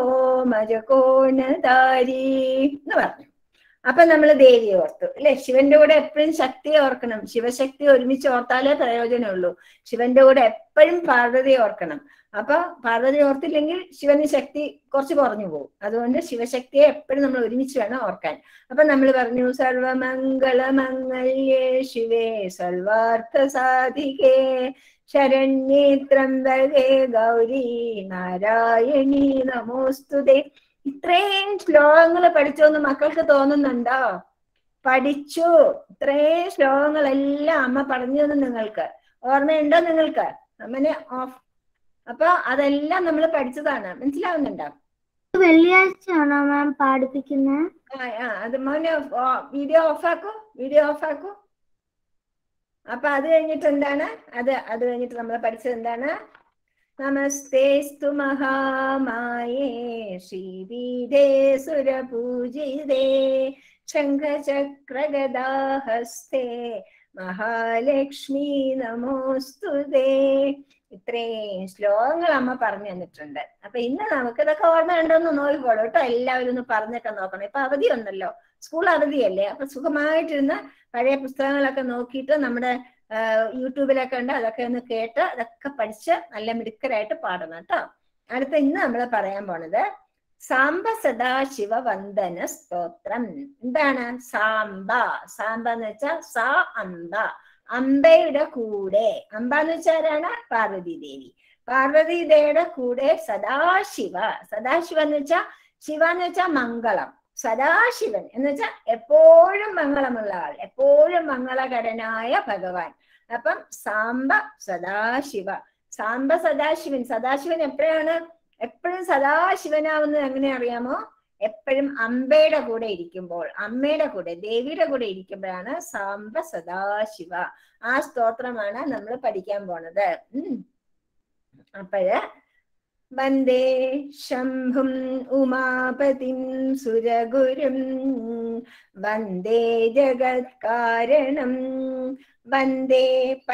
മജകോണധാരി എന്ന് പറഞ്ഞു അപ്പൊ നമ്മൾ ദേവിയെ ഓർത്തു അല്ലെ ശിവന്റെ കൂടെ എപ്പോഴും ശക്തിയെ ഓർക്കണം ശിവശക്തി ഒരുമിച്ച് ഓർത്താലേ പ്രയോജനമുള്ളൂ ശിവന്റെ കൂടെ എപ്പോഴും പാർവതി ഓർക്കണം അപ്പൊ പാർവതി ഓർത്തില്ലെങ്കിൽ ശിവന് ശക്തി കുറച്ച് കുറഞ്ഞു പോകും അതുകൊണ്ട് ശിവശക്തിയെ എപ്പോഴും നമ്മൾ ഒരുമിച്ച് വേണം ഓർക്കാൻ അപ്പൊ നമ്മൾ പറഞ്ഞു സർവമംഗളമംഗല്യേ ശിവേ സർവാർത്ഥ സാധികേ ശരണ്യേ ത്രംബകേ ഗൗരി നാരായണി നമോസ്തുതേ ഇത്രയും ശ്ലോകങ്ങൾ പഠിച്ചോന്ന് മക്കൾക്ക് തോന്നുന്നുണ്ടോ പഠിച്ചു ഇത്രയും ശ്ലോകങ്ങളെല്ലാം അമ്മ പറഞ്ഞു തന്നു നിങ്ങൾക്ക് ഓർമ്മയുണ്ടോ നിങ്ങൾക്ക് അമ്മനെ ഓഫ് അപ്പൊ അതെല്ലാം നമ്മൾ പഠിച്ചതാണ് മനസ്സിലാവുന്നുണ്ടോ വെള്ളിയാഴ്ചയാണോ മാം പാടിപ്പിക്കുന്നത് ആ ആ അത് മോനെ വീഡിയോ ഓഫാക്കൂ വീഡിയോ ഓഫാക്കൂ അപ്പൊ അത് കഴിഞ്ഞിട്ട് എന്താണ് അത് അത് കഴിഞ്ഞിട്ട് നമ്മൾ പഠിച്ചത് എന്താണ് നമസ്തേസ്തു മഹാമായേ ശ്രീപീഠേ സുരപൂജിതേ ശംഖചക്രഗദാഹസ്തേ മഹാലക്ഷ്മി നമോസ്തുതേ ഇത്രയും ശ്ലോകങ്ങൾ അമ്മ പറഞ്ഞു തന്നിട്ടുണ്ട് അപ്പൊ ഇന്ന് നമുക്ക് ഇതൊക്കെ ഓർമ്മ ഉണ്ടോന്ന് നോക്കിക്കോളൂ കേട്ടോ എല്ലാവരും ഒന്ന് പറഞ്ഞൊക്കെ നോക്കണം ഇപ്പൊ അവധി ഉണ്ടല്ലോ സ്കൂൾ അവധിയല്ലേ അപ്പൊ സുഖമായിട്ടിരുന്ന് പഴയ പുസ്തകങ്ങളൊക്കെ നോക്കിയിട്ട് നമ്മുടെ ആഹ് യൂട്യൂബിലൊക്കെ ഉണ്ട് അതൊക്കെ ഒന്ന് കേട്ട് അതൊക്കെ പഠിച്ച് നല്ല മിടുക്കരായിട്ട് പാടണം കേട്ടോ അടുത്ത ഇന്ന് നമ്മൾ പറയാൻ പോണത് സാംബ സദാശിവ വന്ദന സ്തോത്രം എന്താണ് സാംബ സാംബ എന്ന് വെച്ചാൽ സാ അംബ അംബയുടെ കൂടെ അംബ എന്ന് വെച്ചാൽ ആരാണ് പാർവതി ദേവി പാർവതി ദേവിയുടെ കൂടെ സദാശിവ സദാശിവ എന്ന് വെച്ചാൽ ശിവ എന്ന് വെച്ചാൽ മംഗളം സദാശിവൻ എന്ന് വെച്ചാൽ എപ്പോഴും മംഗളമുള്ള ആൾ എപ്പോഴും മംഗളകരനായ ഭഗവാൻ അപ്പം സാംബ സദാശിവ സാംബ സദാശിവൻ സദാശിവൻ എപ്പോഴാണ് എപ്പോഴും സദാശിവനാവുന്നത് എങ്ങനെ അറിയാമോ എപ്പോഴും അമ്പയുടെ കൂടെ ഇരിക്കുമ്പോൾ അമ്മയുടെ കൂടെ ദേവിയുടെ കൂടെ ഇരിക്കുമ്പോഴാണ് സാംബ സദാശിവ ആ സ്തോത്രമാണ് നമ്മൾ പഠിക്കാൻ പോണത് ഉം അപ്പോഴ് വന്ദേ ശംഭും ഉമാപതിം സുരഗുരും വന്ദേ ജഗത്കാരണം വന്ദേ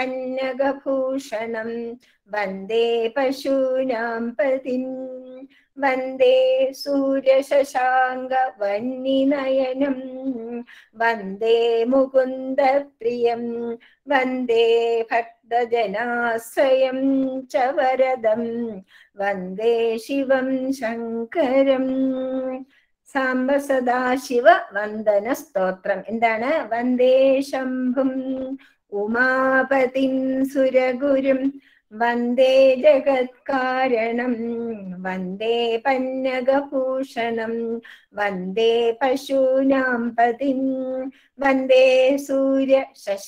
പന്നഗഭൂഷണം വന്ദേ പശൂനാം പതിം വന്ദേ സൂര്യശശാങ്ക വന്നിനയനം വന്ദേ മുകുന്ദപ്രിയം വന്ദേ ഭക്തജനാശ്രയം ച വരദം വന്ദേ ശിവം ശങ്കരം സാംബ സദാശിവ വന്ദന സ്തോത്രം എന്താണ് വന്ദേ ശംഭും ഉമാപതിം സുരഗുരും വന്ദേ ജഗത്കാരണം വന്ദേ പന്നഗഭൂഷണം വന്ദേ പശൂനാം പതിം വന്ദേ സൂര്യ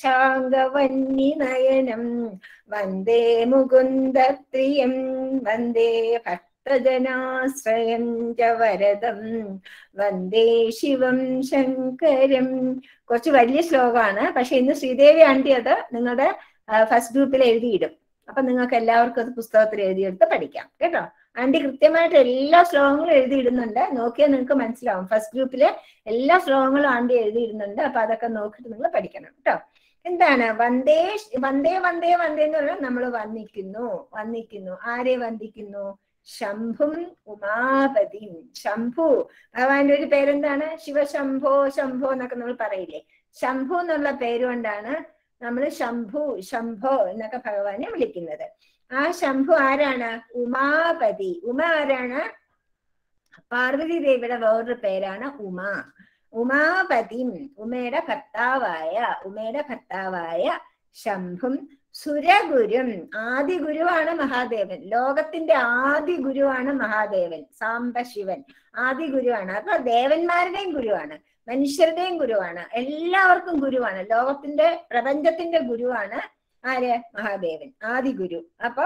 ശശാങ്കവന്നിനയനം വന്ദേ മുകുന്ദപ്രിയം വന്ദേ ഭക്തജനാശ്രയം ച വരദം വന്ദേ ശിവം ശങ്കരം കുറച്ച് വലിയ ശ്ലോകമാണ് പക്ഷെ ഇന്ന് ശ്രീദേവി ആണ്ടി അത് നിങ്ങളുടെ ഫസ്റ്റ് ഗ്രൂപ്പിൽ എഴുതിയിടും അപ്പൊ നിങ്ങൾക്ക് എല്ലാവർക്കും അത് പുസ്തകത്തിൽ എഴുതിയെടുത്ത് പഠിക്കാം കേട്ടോ ആന്റി കൃത്യമായിട്ട് എല്ലാ ശ്ലോകങ്ങളും എഴുതിയിടുന്നുണ്ട് നോക്കിയാൽ നിങ്ങൾക്ക് മനസ്സിലാവും ഫസ്റ്റ് ഗ്രൂപ്പിലെ എല്ലാ ശ്ലോകങ്ങളും ആന്റി എഴുതിയിടുന്നുണ്ട് അപ്പൊ അതൊക്കെ നോക്കിയിട്ട് നിങ്ങൾ പഠിക്കണം കേട്ടോ എന്താണ് വന്ദേ വന്ദേ വന്ദേ വന്ദേ എന്ന് പറഞ്ഞാൽ നമ്മൾ വന്ദിക്കുന്നു വന്ദിക്കുന്നു ആരെ വന്ദിക്കുന്നു ശംഭും ഉമാപതിയും ശംഭു ഭഗവാന്റെ ഒരു പേരെന്താണ് ശിവശംഭോ ശംഭോ എന്നൊക്കെ നമ്മൾ പറയില്ലേ ശംഭു എന്നുള്ള പേരുകൊണ്ടാണ് നമ്മൾ ശംഭു ശംഭോ എന്നൊക്കെ ഭഗവാനെ വിളിക്കുന്നത് ആ ശംഭു ആരാണ് ഉമാപതി ഉമ ആരാണ് പാർവതി ദേവിയുടെ വേറൊരു പേരാണ് ഉമ ഉമാപതിം ഉമയുടെ ഭർത്താവായ ഉമയുടെ ഭർത്താവായ ശംഭും സുരഗുരും ആദി ഗുരുവാണ് മഹാദേവൻ ലോകത്തിന്റെ ആദി ഗുരുവാണ് മഹാദേവൻ സാംബശിവൻ ആദി ഗുരുവാണ് അപ്പൊ ദേവന്മാരുടെയും ഗുരുവാണ് മനുഷ്യരുടെയും ഗുരുവാണ് എല്ലാവർക്കും ഗുരുവാണ് ലോകത്തിന്റെ പ്രപഞ്ചത്തിന്റെ ഗുരുവാണ് ആര് മഹാദേവൻ ആദി ഗുരു അപ്പൊ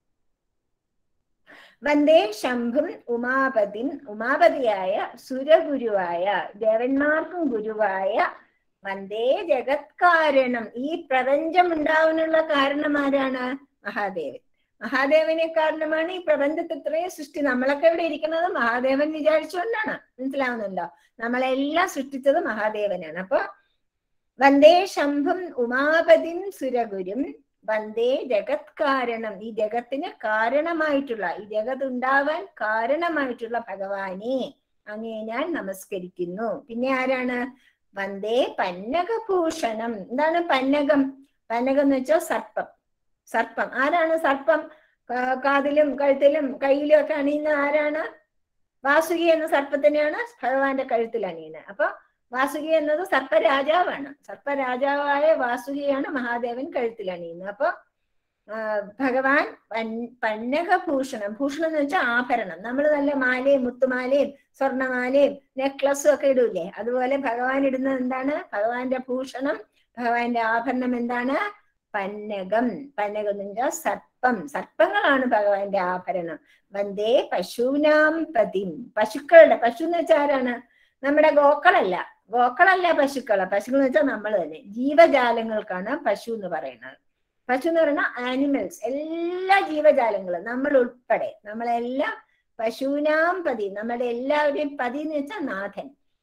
വന്ദേ ശംഭും ഉമാപതിം ഉമാപതിയായ സുരഗുരുവായ ദേവന്മാർക്കും ഗുരുവായ വന്ദേ ജഗത്കാരണം ഈ പ്രപഞ്ചം ഉണ്ടാവാനുള്ള കാരണം ആരാണ് മഹാദേവൻ മഹാദേവനെ കാരണമാണ് ഈ പ്രപഞ്ചത്തിൽ ഇത്രയും സൃഷ്ടി നമ്മളൊക്കെ ഇവിടെ ഇരിക്കുന്നത് മഹാദേവൻ വിചാരിച്ചുകൊണ്ടാണ് മനസ്സിലാവുന്നുണ്ടോ നമ്മളെല്ലാം സൃഷ്ടിച്ചത് മഹാദേവനാണ് അപ്പൊ വന്ദേ ശംഭും ഉമാപതിം സുരഗുരും വന്ദേ ജഗത് കാരണം ഈ ജഗത്തിന് കാരണമായിട്ടുള്ള ഈ ജഗത് ഉണ്ടാവാൻ കാരണമായിട്ടുള്ള ഭഗവാനെ അങ്ങേ ഞാൻ നമസ്കരിക്കുന്നു പിന്നെ ആരാണ് വന്ദേ പന്നകഭൂഷണം എന്താണ് പന്നകം പന്നകം എന്ന് വെച്ചാൽ സർപ്പം സർപ്പം ആരാണ് സർപ്പം കാതിലും കഴുത്തിലും കയ്യിലും ഒക്കെ അണിയുന്ന ആരാണ് വാസുകി എന്ന സർപ്പത്തിനെയാണ് ഭഗവാന്റെ കഴുത്തിൽ അണിയുന്നത് അപ്പൊ വാസുകി എന്നത് സർപ്പരാജാവാണ് സർപ്പരാജാവായ വാസുകിയാണ് മഹാദേവൻ കഴുത്തിൽ അണിയുന്നത് അപ്പൊ ഭഗവാൻ പന്നകഭൂഷണം ഭൂഷണം എന്ന് വെച്ചാൽ ആഭരണം നമ്മൾ നല്ല മാലയും മുത്തുമാലയും സ്വർണമാലയും നെക്ലസും ഒക്കെ ഇടൂലേ അതുപോലെ ഭഗവാൻ ഇടുന്നത് എന്താണ് ഭഗവാന്റെ ഭൂഷണം ഭഗവാന്റെ ആഭരണം എന്താണ് പന്നകം പന്നകം എന്ന് വെച്ചാൽ സർപ്പം സർപ്പങ്ങളാണ് ഭഗവാന്റെ ആഭരണം വന്ദേ പശൂനാം പതിം പശുക്കളുടെ പശു എന്ന് വെച്ചാൽ ആരാണ് നമ്മുടെ ഗോക്കളല്ല ഗോക്കളല്ല പശുക്കള പശുക്കൾ എന്ന് വെച്ചാൽ നമ്മൾ തന്നെ ജീവജാലങ്ങൾക്കാണ് പശു എന്ന് പറയുന്നത് പശു എന്ന് പറയുന്ന ആനിമൽസ് എല്ലാ ജീവജാലങ്ങളും നമ്മൾ ഉൾപ്പെടെ നമ്മളെല്ലാം പശുനാം പതി നമ്മുടെ എല്ലാവരുടെയും പതി എന്ന് വെച്ചാൽ നാഥൻ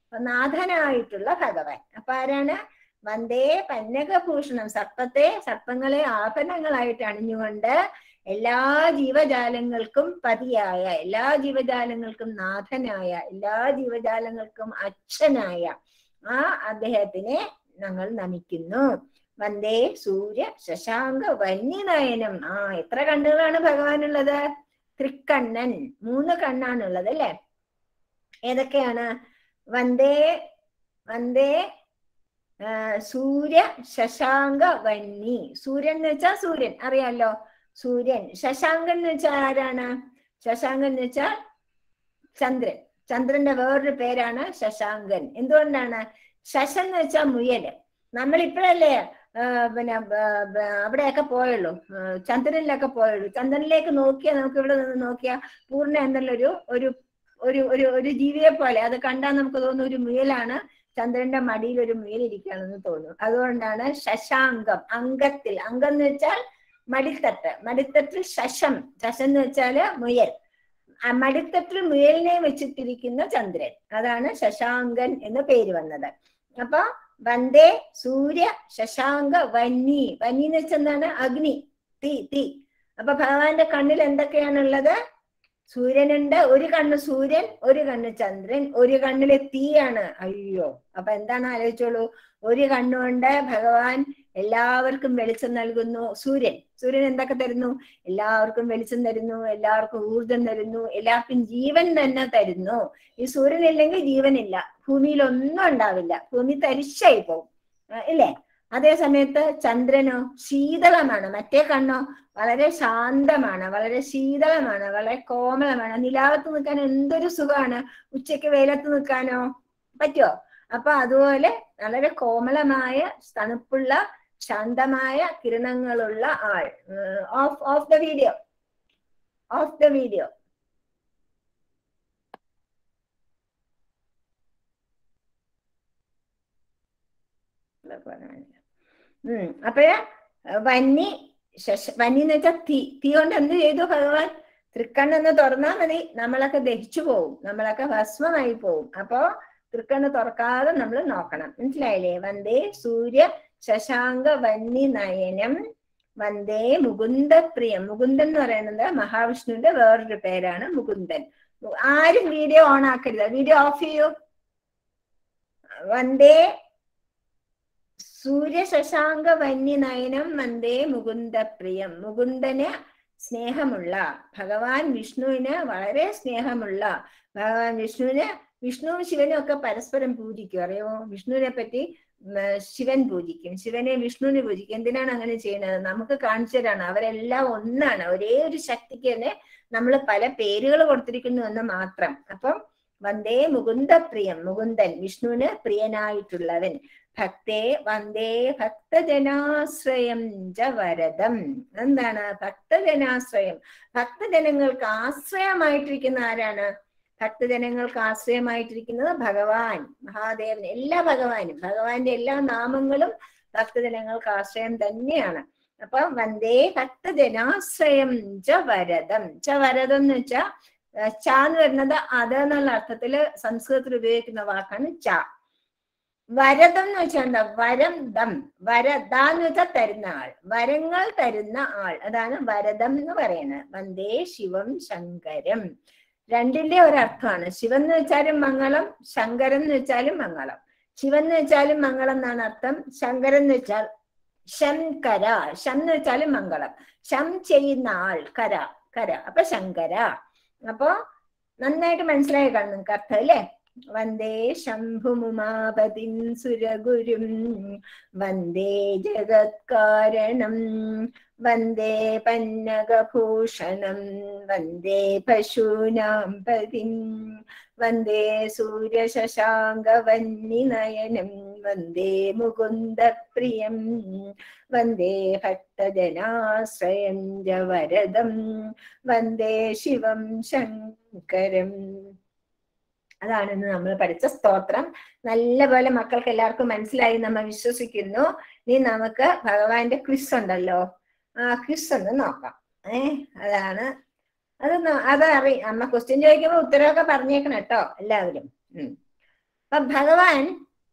അപ്പൊ നാഥനായിട്ടുള്ള ഭഗവാൻ അപ്പൊ ആരാണ് വന്ദേ പന്നകഭൂഷണം സർപ്പത്തെ സർപ്പങ്ങളെ ആഭരണങ്ങളായിട്ട് അണിഞ്ഞുകൊണ്ട് എല്ലാ ജീവജാലങ്ങൾക്കും പതിയായ എല്ലാ ജീവജാലങ്ങൾക്കും നാഥനായ എല്ലാ ജീവജാലങ്ങൾക്കും അച്ഛനായ ആ അദ്ദേഹത്തിനെ ഞങ്ങൾ നമിക്കുന്നു വന്ദേ സൂര്യ ശശാങ്ക വന്യനയനം ആ എത്ര കണ്ണുകളാണ് ഭഗവാനുള്ളത് തൃക്കണ്ണൻ മൂന്ന് കണ്ണാണുള്ളത് അല്ലെ ഏതൊക്കെയാണ് വന്ദേ വന്ദേ ആ, സൂര്യ ശശാങ്ക വന്നി സൂര്യൻ എന്ന് വെച്ചാൽ സൂര്യൻ അറിയാലോ സൂര്യൻ ശശാങ്കൻ എന്ന് വെച്ചാൽ ആരാണ് ശശാങ്കൻ എന്ന് വെച്ചാൽ ചന്ദ്രൻ ചന്ദ്രന്റെ വേറൊരു പേരാണ് ശശാങ്കൻ എന്തുകൊണ്ടാണ് ശശൻ എന്ന് വെച്ചാൽ മുയല് നമ്മൾ ഇപ്പോഴല്ലേ ആ, പിന്നെ ബ- ബ- അവിടെയൊക്കെ പോയുള്ളൂ ആ, ചന്ദ്രനിലൊക്കെ പോയുള്ളൂ ചന്ദ്രനിലേക്ക് നോക്കിയാൽ നമുക്ക് ഇവിടെ നിന്ന് നോക്കിയാൽ പൂർണ്ണ എന്നുള്ളൊരു ഒരു ഒരു ഒരു ഒരു ജീവിയെ പോലെ അത് കണ്ടാൽ നമുക്ക് തോന്നുന്ന ഒരു മുയലാണ് ചന്ദ്രന്റെ മടിയിൽ ഒരു മുയൽ ഇരിക്കുകയാണെന്ന് തോന്നും അതുകൊണ്ടാണ് ശശാങ്കം അംഗത്തിൽ അംഗം എന്ന് വെച്ചാൽ മടിത്തട്ട് മടിത്തട്ടിൽ ശശം ശശം എന്ന് വെച്ചാല് മുയൽ ആ മടിത്തട്ടിൽ മുയലിനെ വെച്ചിട്ടിരിക്കുന്ന ചന്ദ്രൻ അതാണ് ശശാങ്കൻ എന്ന് പേര് വന്നത് അപ്പൊ വന്ദേ സൂര്യ ശശാങ്ക വന്നി വന്നി എന്ന് വെച്ചാൽ എന്താണ് അഗ്നി തീ തീ അപ്പൊ ഭഗവാന്റെ കണ്ണിൽ എന്തൊക്കെയാണുള്ളത് സൂര്യനുണ്ട് ഒരു കണ്ണ് സൂര്യൻ ഒരു കണ്ണ് ചന്ദ്രൻ ഒരു കണ്ണിലെ തീയാണ് അയ്യോ അപ്പൊ എന്താണ് ആലോചിച്ചോളൂ ഒരു കണ്ണുകൊണ്ട് ഭഗവാൻ എല്ലാവർക്കും വെളിച്ചം നൽകുന്നു സൂര്യൻ സൂര്യൻ എന്തൊക്കെ തരുന്നു എല്ലാവർക്കും വെളിച്ചം തരുന്നു എല്ലാവർക്കും ഊർജം തരുന്നു എല്ലാവർക്കും ജീവൻ തന്നെ തരുന്നു ഈ സൂര്യൻ ഇല്ലെങ്കിൽ ജീവനില്ല ഭൂമിയിൽ ഒന്നും ഉണ്ടാവില്ല ഭൂമി തരിശായി പോകും ആ, ഇല്ലേ അതേ സമയത്ത് ചന്ദ്രനോ ശീതളമാണ് മറ്റേ കണ്ണോ വളരെ ശാന്തമാണ് വളരെ ശീതളമാണ് വളരെ കോമളമാണ് നിലാവത്ത് നിൽക്കാൻ എന്തൊരു സുഖമാണ് ഉച്ചയ്ക്ക് വെയിലത്ത് നിൽക്കാനോ പറ്റുമോ അപ്പൊ അതുപോലെ വളരെ കോമളമായ തണുപ്പുള്ള ശാന്തമായ കിരണങ്ങളുള്ള ആൾ off off the video off the video ഉം അപ്പഴ് വന്നി ശശ വന്നി എന്ന് വെച്ചാൽ തീ തീ കൊണ്ട് എന്ത് ചെയ്തു ഭഗവാൻ തൃക്കണ്ണെന്ന് തുറന്നാൽ മതി നമ്മളൊക്കെ ദഹിച്ചു പോവും നമ്മളൊക്കെ ഭസ്മമായി പോവും അപ്പോ തൃക്കണ്ണ് തുറക്കാതെ നമ്മൾ നോക്കണം മനസ്സിലായില്ലേ വന്ദേ സൂര്യ ശശാങ്ക വന്നി നയനം വന്ദേ മുകുന്ദപ്രിയം മുകുന്ദൻ എന്ന് പറയുന്നത് മഹാവിഷ്ണുവിന്റെ വേറൊരു പേരാണ് മുകുന്ദൻ ആരും വീഡിയോ ഓൺ ആക്കരുത് വീഡിയോ ഓഫ് ചെയ്യൂ വന്ദേ സൂര്യ ശശാങ്ക വന്യ നയനം വന്ദേ മുകുന്ദപ്രിയം മുകുന്ദന് സ്നേഹമുള്ള ഭഗവാൻ വിഷ്ണുവിന് വളരെ സ്നേഹമുള്ള ഭഗവാൻ വിഷ്ണുവിന് വിഷ്ണുവും ശിവനും ഒക്കെ പരസ്പരം പൂജിക്കും അറിയാമോ വിഷ്ണുവിനെ പറ്റി ഉം, ശിവൻ പൂജിക്കും ശിവനെ വിഷ്ണുവിനെ പൂജിക്കും എന്തിനാണ് അങ്ങനെ ചെയ്യുന്നത് നമുക്ക് കാണിച്ചു തരാണ് അവരെല്ലാം ഒന്നാണ് ഒരേ ഒരു ശക്തിക്ക് തന്നെ നമ്മൾ പല പേരുകൾ കൊടുത്തിരിക്കുന്നു എന്ന് മാത്രം അപ്പം വന്ദേ മുകുന്ദപ്രിയം മുകുന്ദൻ വിഷ്ണുവിന് പ്രിയനായിട്ടുള്ളവൻ ഭക്തേ വന്ദേ ഭക്തജനാശ്രയം ജ വരദം എന്താണ് ഭക്തജനാശ്രയം ഭക്തജനങ്ങൾക്ക് ആശ്രയമായിട്ടിരിക്കുന്ന ആരാണ് ഭക്തജനങ്ങൾക്ക് ആശ്രയമായിട്ടിരിക്കുന്നത് ഭഗവാൻ മഹാദേവൻ എല്ലാ ഭഗവാനും ഭഗവാന്റെ എല്ലാ നാമങ്ങളും ഭക്തജനങ്ങൾക്ക് ആശ്രയം തന്നെയാണ് അപ്പൊ വന്ദേ ഭക്തജനാശ്രയം ച വരദം ച വരദം എന്ന് വെച്ചാ ഏർ ച എന്ന് വരുന്നത് അത് എന്നുള്ള അർത്ഥത്തില് സംസ്കൃതത്തിൽ ഉപയോഗിക്കുന്ന വാക്കാണ് ച വരദം എന്ന് വെച്ചാൽ എന്താ വരം ദം വരദ എന്ന് വെച്ചാൽ തരുന്ന ആൾ വരങ്ങൾ തരുന്ന ആൾ അതാണ് വരദം എന്ന് പറയുന്നത് വന്ദേ ശിവം ശങ്കരം രണ്ടിന്റെ ഒരർത്ഥമാണ് ശിവൻ എന്ന് വെച്ചാലും മംഗളം ശങ്കരൻ എന്ന് വെച്ചാലും മംഗളം ശിവൻ എന്ന് വെച്ചാലും മംഗളം എന്നാണ് അർത്ഥം ശങ്കരൻ എന്ന് വെച്ചാൽ ശങ്കര ശം എന്ന് വെച്ചാലും മംഗളം ശം ചെയ്യുന്ന ആൾ കര കര അപ്പൊ ശങ്കര അപ്പൊ നന്നായിട്ട് മനസ്സിലായി കാണും നിങ്ങൾക്ക് അർത്ഥം അല്ലേ വന്ദേ ശംഭുമുമാപതിം സുരഗുരും വന്ദേ ജഗത്കാരണം വന്ദേ പന്നകഭൂഷണം വന്ദേ പശൂനാം പതിം വന്ദേ സൂര്യശശാങ്കവന്നിനയനം വന്ദേ മുകുന്ദപ്രിയം വന്ദേ ഭക്തജനാശ്രയം ജവരദം വന്ദേ ശിവം ശങ്കരം അതാണ് ഇന്ന് നമ്മൾ പഠിച്ച സ്തോത്രം നല്ലപോലെ മക്കൾക്ക് എല്ലാവർക്കും മനസ്സിലായി നമ്മൾ വിശ്വസിക്കുന്നു ഇനി നമുക്ക് ഭഗവാന്റെ ക്വിസ് ഉണ്ടല്ലോ ആ ക്വിസ് ഒന്ന് നോക്കാം ഏ അതാണ് അത് ന- അത് അറി അമ്മ ക്വസ്റ്റ്യൻ ചോദിക്കുമ്പോ ഉത്തരവൊക്കെ പറഞ്ഞേക്കണം കേട്ടോ എല്ലാവരും ഉം അപ്പൊ ഭഗവാൻ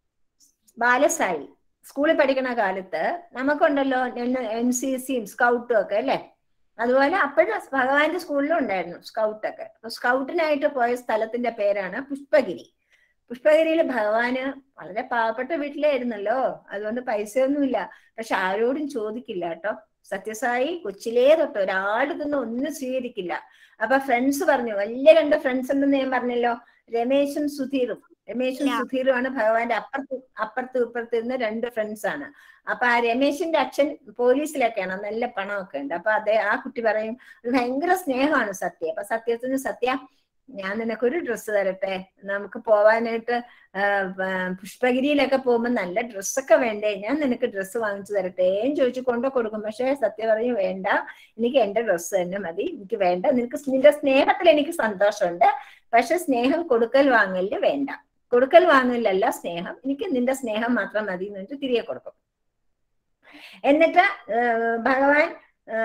ബാലസായി സ്കൂളിൽ പഠിക്കുന്ന കാലത്ത് നമുക്കുണ്ടല്ലോ എൻ സി സിയും സ്കൗട്ടും ഒക്കെ അല്ലേ അതുപോലെ അപ്പോഴും ഭഗവാന്റെ സ്കൂളിലും ഉണ്ടായിരുന്നു സ്കൗട്ടൊക്കെ അപ്പൊ സ്കൗട്ടിനായിട്ട് പോയ സ്ഥലത്തിന്റെ പേരാണ് പുഷ്പഗിരി പുഷ്പഗിരിയിൽ ഭഗവാന് വളരെ പാവപ്പെട്ട വീട്ടിലായിരുന്നല്ലോ അതുകൊണ്ട് പൈസയൊന്നുമില്ല പക്ഷെ ആരോടും ചോദിക്കില്ല കേട്ടോ സത്യസായി കൊച്ചിലേ തൊട്ട് ഒരാളുടെ നിന്ന് ഒന്നും സ്വീകരിക്കില്ല അപ്പൊ ഫ്രണ്ട്സ് പറഞ്ഞു വലിയ രണ്ട് ഫ്രണ്ട്സ് ഉണ്ടെന്ന് ഞാൻ പറഞ്ഞല്ലോ രമേശും സുധീറും രമേശും Yeah. സുധീറുമാണ് ഭഗവാന്റെ അപ്പുറത്ത് അപ്പുറത്ത് ഇപ്പുറത്ത് ഇരുന്ന് രണ്ട് ഫ്രണ്ട്സ് ആണ് അപ്പൊ ആ രമേശിന്റെ അച്ഛൻ പോലീസിലൊക്കെയാണ് നല്ല പണമൊക്കെ ഉണ്ട് അപ്പൊ അതെ ആ കുട്ടി പറയും അത് ഭയങ്കര സ്നേഹമാണ് സത്യ അപ്പൊ സത്യത്തിന് സത്യ ഞാൻ നിനക്കൊരു ഡ്രസ്സ് തരട്ടെ നമുക്ക് പോവാനായിട്ട് ആ, ആ, പുഷ്പഗിരിയിലൊക്കെ പോകുമ്പോ നല്ല ഡ്രസ്സൊക്കെ വേണ്ടേ ഞാൻ നിനക്ക് ഡ്രസ്സ് വാങ്ങിച്ചു തരട്ടെ എന്ന് ചോദിച്ചു കൊണ്ടു കൊടുക്കും പക്ഷെ സത്യ പറഞ്ഞു വേണ്ട എനിക്ക് എന്റെ ഡ്രസ്സ് തന്നെ മതി എനിക്ക് വേണ്ട നിനക്ക് നിന്റെ സ്നേഹത്തിൽ എനിക്ക് സന്തോഷമുണ്ട് പക്ഷെ സ്നേഹം കൊടുക്കൽ വാങ്ങലില് വേണ്ട കൊടുക്കൽ വാങ്ങലിലല്ല സ്നേഹം എനിക്ക് നിന്റെ സ്നേഹം മാത്രം മതി എന്ന് വെച്ചിട്ട് തിരികെ കൊടുക്കും എന്നിട്ട് ആ, ഭഗവാൻ ആ,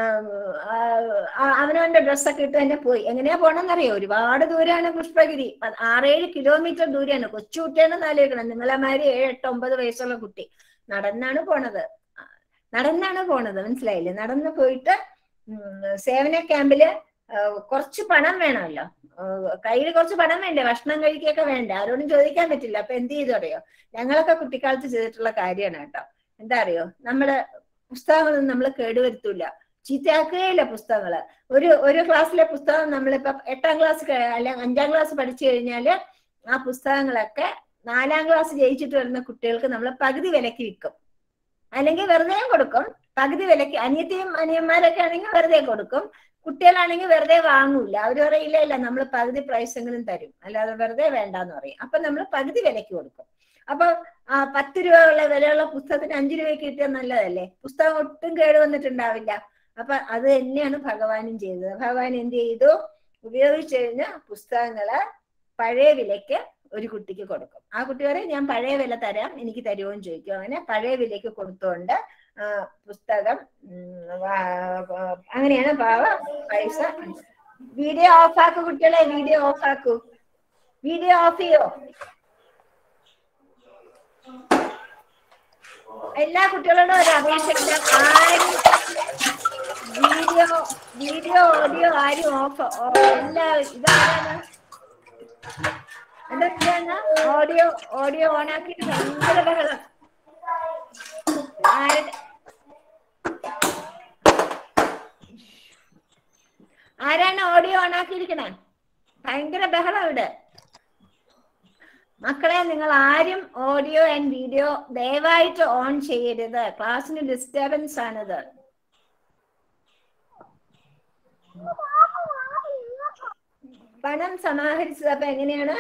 ആ, അവനവന്റെ ഡ്രസ്സൊക്കെ ഇട്ട് തന്നെ പോയി എങ്ങനെയാ പോണെന്നറിയോ ഒരുപാട് ദൂരാണ് പുഷ്പഗിരി പ- ആറേഴ് കിലോമീറ്റർ ദൂരെയാണ് കൊച്ചു കുട്ടിയാണെന്ന് ആലോചിക്കണം നിങ്ങളെമാര് ഏഴ് എട്ട് ഒമ്പത് വയസ്സുള്ള കുട്ടി നടന്നാണ് പോണത് ആ, നടന്നാണ് പോണത് മനസ്സിലായില്ലേ നടന്ന് പോയിട്ട് ഉം, സേവന ക്യാമ്പില് ആ, കുറച്ച് പണം വേണമല്ലോ കയ്യിൽ കുറച്ച് പണം വേണ്ടേ ഭക്ഷണം കഴിക്കുകയൊക്കെ വേണ്ടേ ആരോടും ചോദിക്കാൻ പറ്റില്ല അപ്പൊ എന്ത് ചെയ്തു അറിയോ ഞങ്ങളൊക്കെ കുട്ടിക്കാലത്ത് ചെയ്തിട്ടുള്ള കാര്യമാണ് കേട്ടോ എന്താ അറിയോ നമ്മള് പുസ്തകങ്ങളൊന്നും നമ്മൾ കേടുവരുത്തൂല ചീത്തയാക്കുകയില്ല പുസ്തകങ്ങള് ഒരു ഒരു ക്ലാസ്സിലെ പുസ്തകം നമ്മളിപ്പോ എട്ടാം ക്ലാസ് അല്ലെങ്കിൽ അഞ്ചാം ക്ലാസ് പഠിച്ചു കഴിഞ്ഞാല് ആ പുസ്തകങ്ങളൊക്കെ നാലാം ക്ലാസ് ജയിച്ചിട്ട് വരുന്ന കുട്ടികൾക്ക് നമ്മൾ പകുതി വിലക്ക് വിൽക്കും അല്ലെങ്കിൽ വെറുതെ കൊടുക്കും പകുതി വിലക്ക് അനിയത്തിയും അനിയന്മാരൊക്കെ ആണെങ്കിൽ വെറുതെ കൊടുക്കും കുട്ടികളാണെങ്കിൽ വെറുതെ വാങ്ങൂല അവര് പറയില്ല ഇല്ല നമ്മൾ പകുതി പ്രൈസ് എങ്കിലും തരും അല്ലാതെ വെറുതെ വേണ്ടാന്ന് പറയും അപ്പൊ നമ്മൾ പകുതി വിലക്ക് കൊടുക്കും അപ്പൊ ആ പത്ത് രൂപ ഉള്ള വിലയുള്ള പുസ്തകത്തിന് അഞ്ചു രൂപയ്ക്ക് കിട്ടിയാൽ നല്ലതല്ലേ പുസ്തകം ഒട്ടും കേടുവന്നിട്ടുണ്ടാവില്ല അപ്പൊ അത് തന്നെയാണ് ഭഗവാനും ചെയ്തത് ഭഗവാൻ എന്ത് ചെയ്തു ഉപയോഗിച്ചു കഴിഞ്ഞ പുസ്തകങ്ങള് പഴയ വിലയ്ക്ക് ഒരു കുട്ടിക്ക് കൊടുക്കും ആ കുട്ടി പറയും ഞാൻ പഴയ വില തരാം എനിക്ക് തരുമോ എന്ന് ചോദിക്കും അങ്ങനെ പഴയ വിലയ്ക്ക് കൊടുത്തുകൊണ്ട് ആ, പുസ്തകം ഉം, വാ- വാ- അങ്ങനെയാണ് പാവ പൈസ വീഡിയോ ഓഫ് ആക്കൂ കുട്ടികളെ വീഡിയോ ഓഫ് ആക്കൂ വീഡിയോ ഓഫ് ചെയ്യോ എല്ലാ കുട്ടികളോടും ഒരു അപേക്ഷ ആരും വീഡിയോ വീഡിയോ ഓഡിയോ ആരും ഓഫ് എല്ലാ ഇതാണ് എന്താണ് ഓഡിയോ ഓഡിയോ ഓൺ ആക്കിയിട്ട് ഭയങ്കര ബഹളം ആരുടെ ആരാണ് ഓഡിയോ ഓൺ ആക്കിയിരിക്കണേ ഭയങ്കര ബഹളം ഇവിടെ മക്കളെ നിങ്ങൾ ആരും ഓഡിയോ ആൻഡ് വീഡിയോ ദയവായിട്ട് ഓൺ ചെയ്യരുത് ക്ലാസ്സിന് ഡിസ്റ്റർബൻസ് ആണിത് പണം സമാഹരിച്ചത് അപ്പൊ എങ്ങനെയാണ്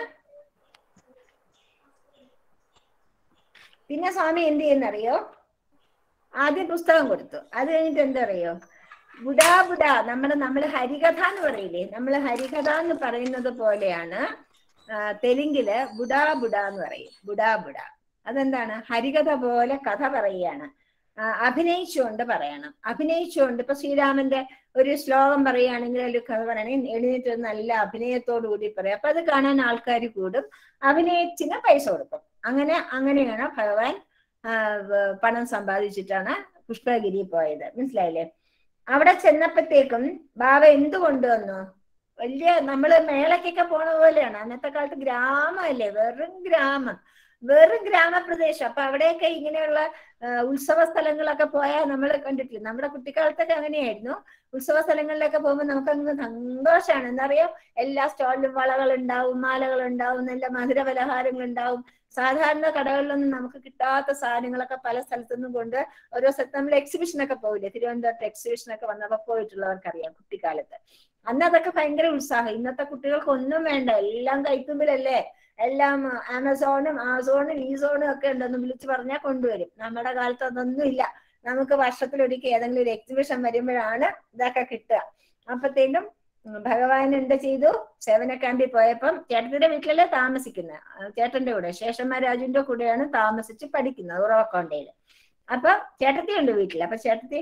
പിന്നെ സ്വാമി എന്ത് ചെയ്യുന്നറിയോ ആദ്യം പുസ്തകം കൊടുത്തു അത് കഴിഞ്ഞിട്ട് എന്തറിയോ ബുഡാ ബുഡാ നമ്മുടെ നമ്മൾ ഹരികഥ എന്ന് പറയില്ലേ നമ്മൾ ഹരികഥ എന്ന് പറയുന്നത് പോലെയാണ് ആ, തെലുങ്കില് ബുഡാ ബുഡാ എന്ന് പറയും ബുഡാ ബുഡാ അതെന്താണ് ഹരികഥ പോലെ കഥ പറയുകയാണ് ആ, അഭിനയിച്ചുകൊണ്ട് പറയണം അഭിനയിച്ചുകൊണ്ട് ഇപ്പൊ ശ്രീരാമന്റെ ഒരു ശ്ലോകം പറയുകയാണെങ്കിൽ ഒരു കഥ പറയണമെങ്കിൽ എഴുന്നേറ്റ് ഒരു നല്ല അഭിനയത്തോടു കൂടി പറയാം അപ്പൊ അത് കാണാൻ ആൾക്കാർ കൂടും അഭിനയത്തിന് പൈസ കൊടുക്കും അങ്ങനെ അങ്ങനെയാണ് ഭഗവാൻ ആ, വ- പണം സമ്പാദിച്ചിട്ടാണ് പുഷ്പഗിരി പോയത് മനസ്സിലായില്ലേ അവിടെ ചെന്നപ്പോഴത്തേക്കും ബാബ എന്ത് കൊണ്ടുവന്നു വലിയ നമ്മള് മേളക്കൊക്കെ പോണ പോലെയാണ് അന്നത്തെ കാലത്ത് ഗ്രാമമല്ലേ വെറും ഗ്രാമം വെറും ഗ്രാമപ്രദേശം അപ്പൊ അവിടെയൊക്കെ ഇങ്ങനെയുള്ള ആ, ഉത്സവ സ്ഥലങ്ങളൊക്കെ പോയാൽ നമ്മൾ കണ്ടിട്ടില്ല നമ്മുടെ കുട്ടിക്കാലത്തൊക്കെ അങ്ങനെയായിരുന്നു ഉത്സവ സ്ഥലങ്ങളിലൊക്കെ പോകുമ്പോൾ നമുക്ക് അങ്ങ് സന്തോഷമാണ് എന്താ പറയാ എല്ലാ സ്റ്റാളിലും വളകൾ ഉണ്ടാവും മാലകൾ ഉണ്ടാവും നല്ല മധുര പലഹാരങ്ങൾ ഉണ്ടാവും സാധാരണ കടകളിലൊന്നും നമുക്ക് കിട്ടാത്ത സാധനങ്ങളൊക്കെ പല സ്ഥലത്തുനിന്നും കൊണ്ട് ഓരോ സ്ഥലത്ത് നമ്മൾ എക്സിബിഷനൊക്കെ പോയില്ലേ തിരുവനന്തപുരത്ത് എക്സിബിഷനൊക്കെ വന്നപ്പോ പോയിട്ടുള്ളവർക്കറിയാം കുട്ടിക്കാലത്ത് അന്ന് അതൊക്കെ ഭയങ്കര ഉത്സാഹം ഇന്നത്തെ കുട്ടികൾക്ക് ഒന്നും വേണ്ട എല്ലാം കൈത്തുമ്പിലല്ലേ എല്ലാം ആമസോണും ആമസോണും ഈസോണും ഒക്കെ ഉണ്ടെന്ന് വിളിച്ചു പറഞ്ഞാൽ കൊണ്ടുവരും നമ്മുടെ കാലത്ത് അതൊന്നും ഇല്ല നമുക്ക് വർഷത്തിലൊരിക്കൽ ഏതെങ്കിലും ഒരു എക്സിബിഷൻ വരുമ്പോഴാണ് ഇതൊക്കെ കിട്ടുക അപ്പത്തേനും ഉം, ഭഗവാൻ എന്ത് ചെയ്തു സേവന ക്യാമ്പിൽ പോയപ്പം ചേട്ടത്തിന്റെ വീട്ടിലല്ലേ താമസിക്കുന്നത് ആ, ചേട്ടന്റെ കൂടെ ശേഷന്മാർ രാജുവിന്റെ കൂടെയാണ് താമസിച്ച് പഠിക്കുന്നത് ഉറവക്കൊണ്ടയിൽ അപ്പൊ ചേട്ടത്തി ഉണ്ട് വീട്ടിൽ അപ്പൊ ചേട്ടത്തി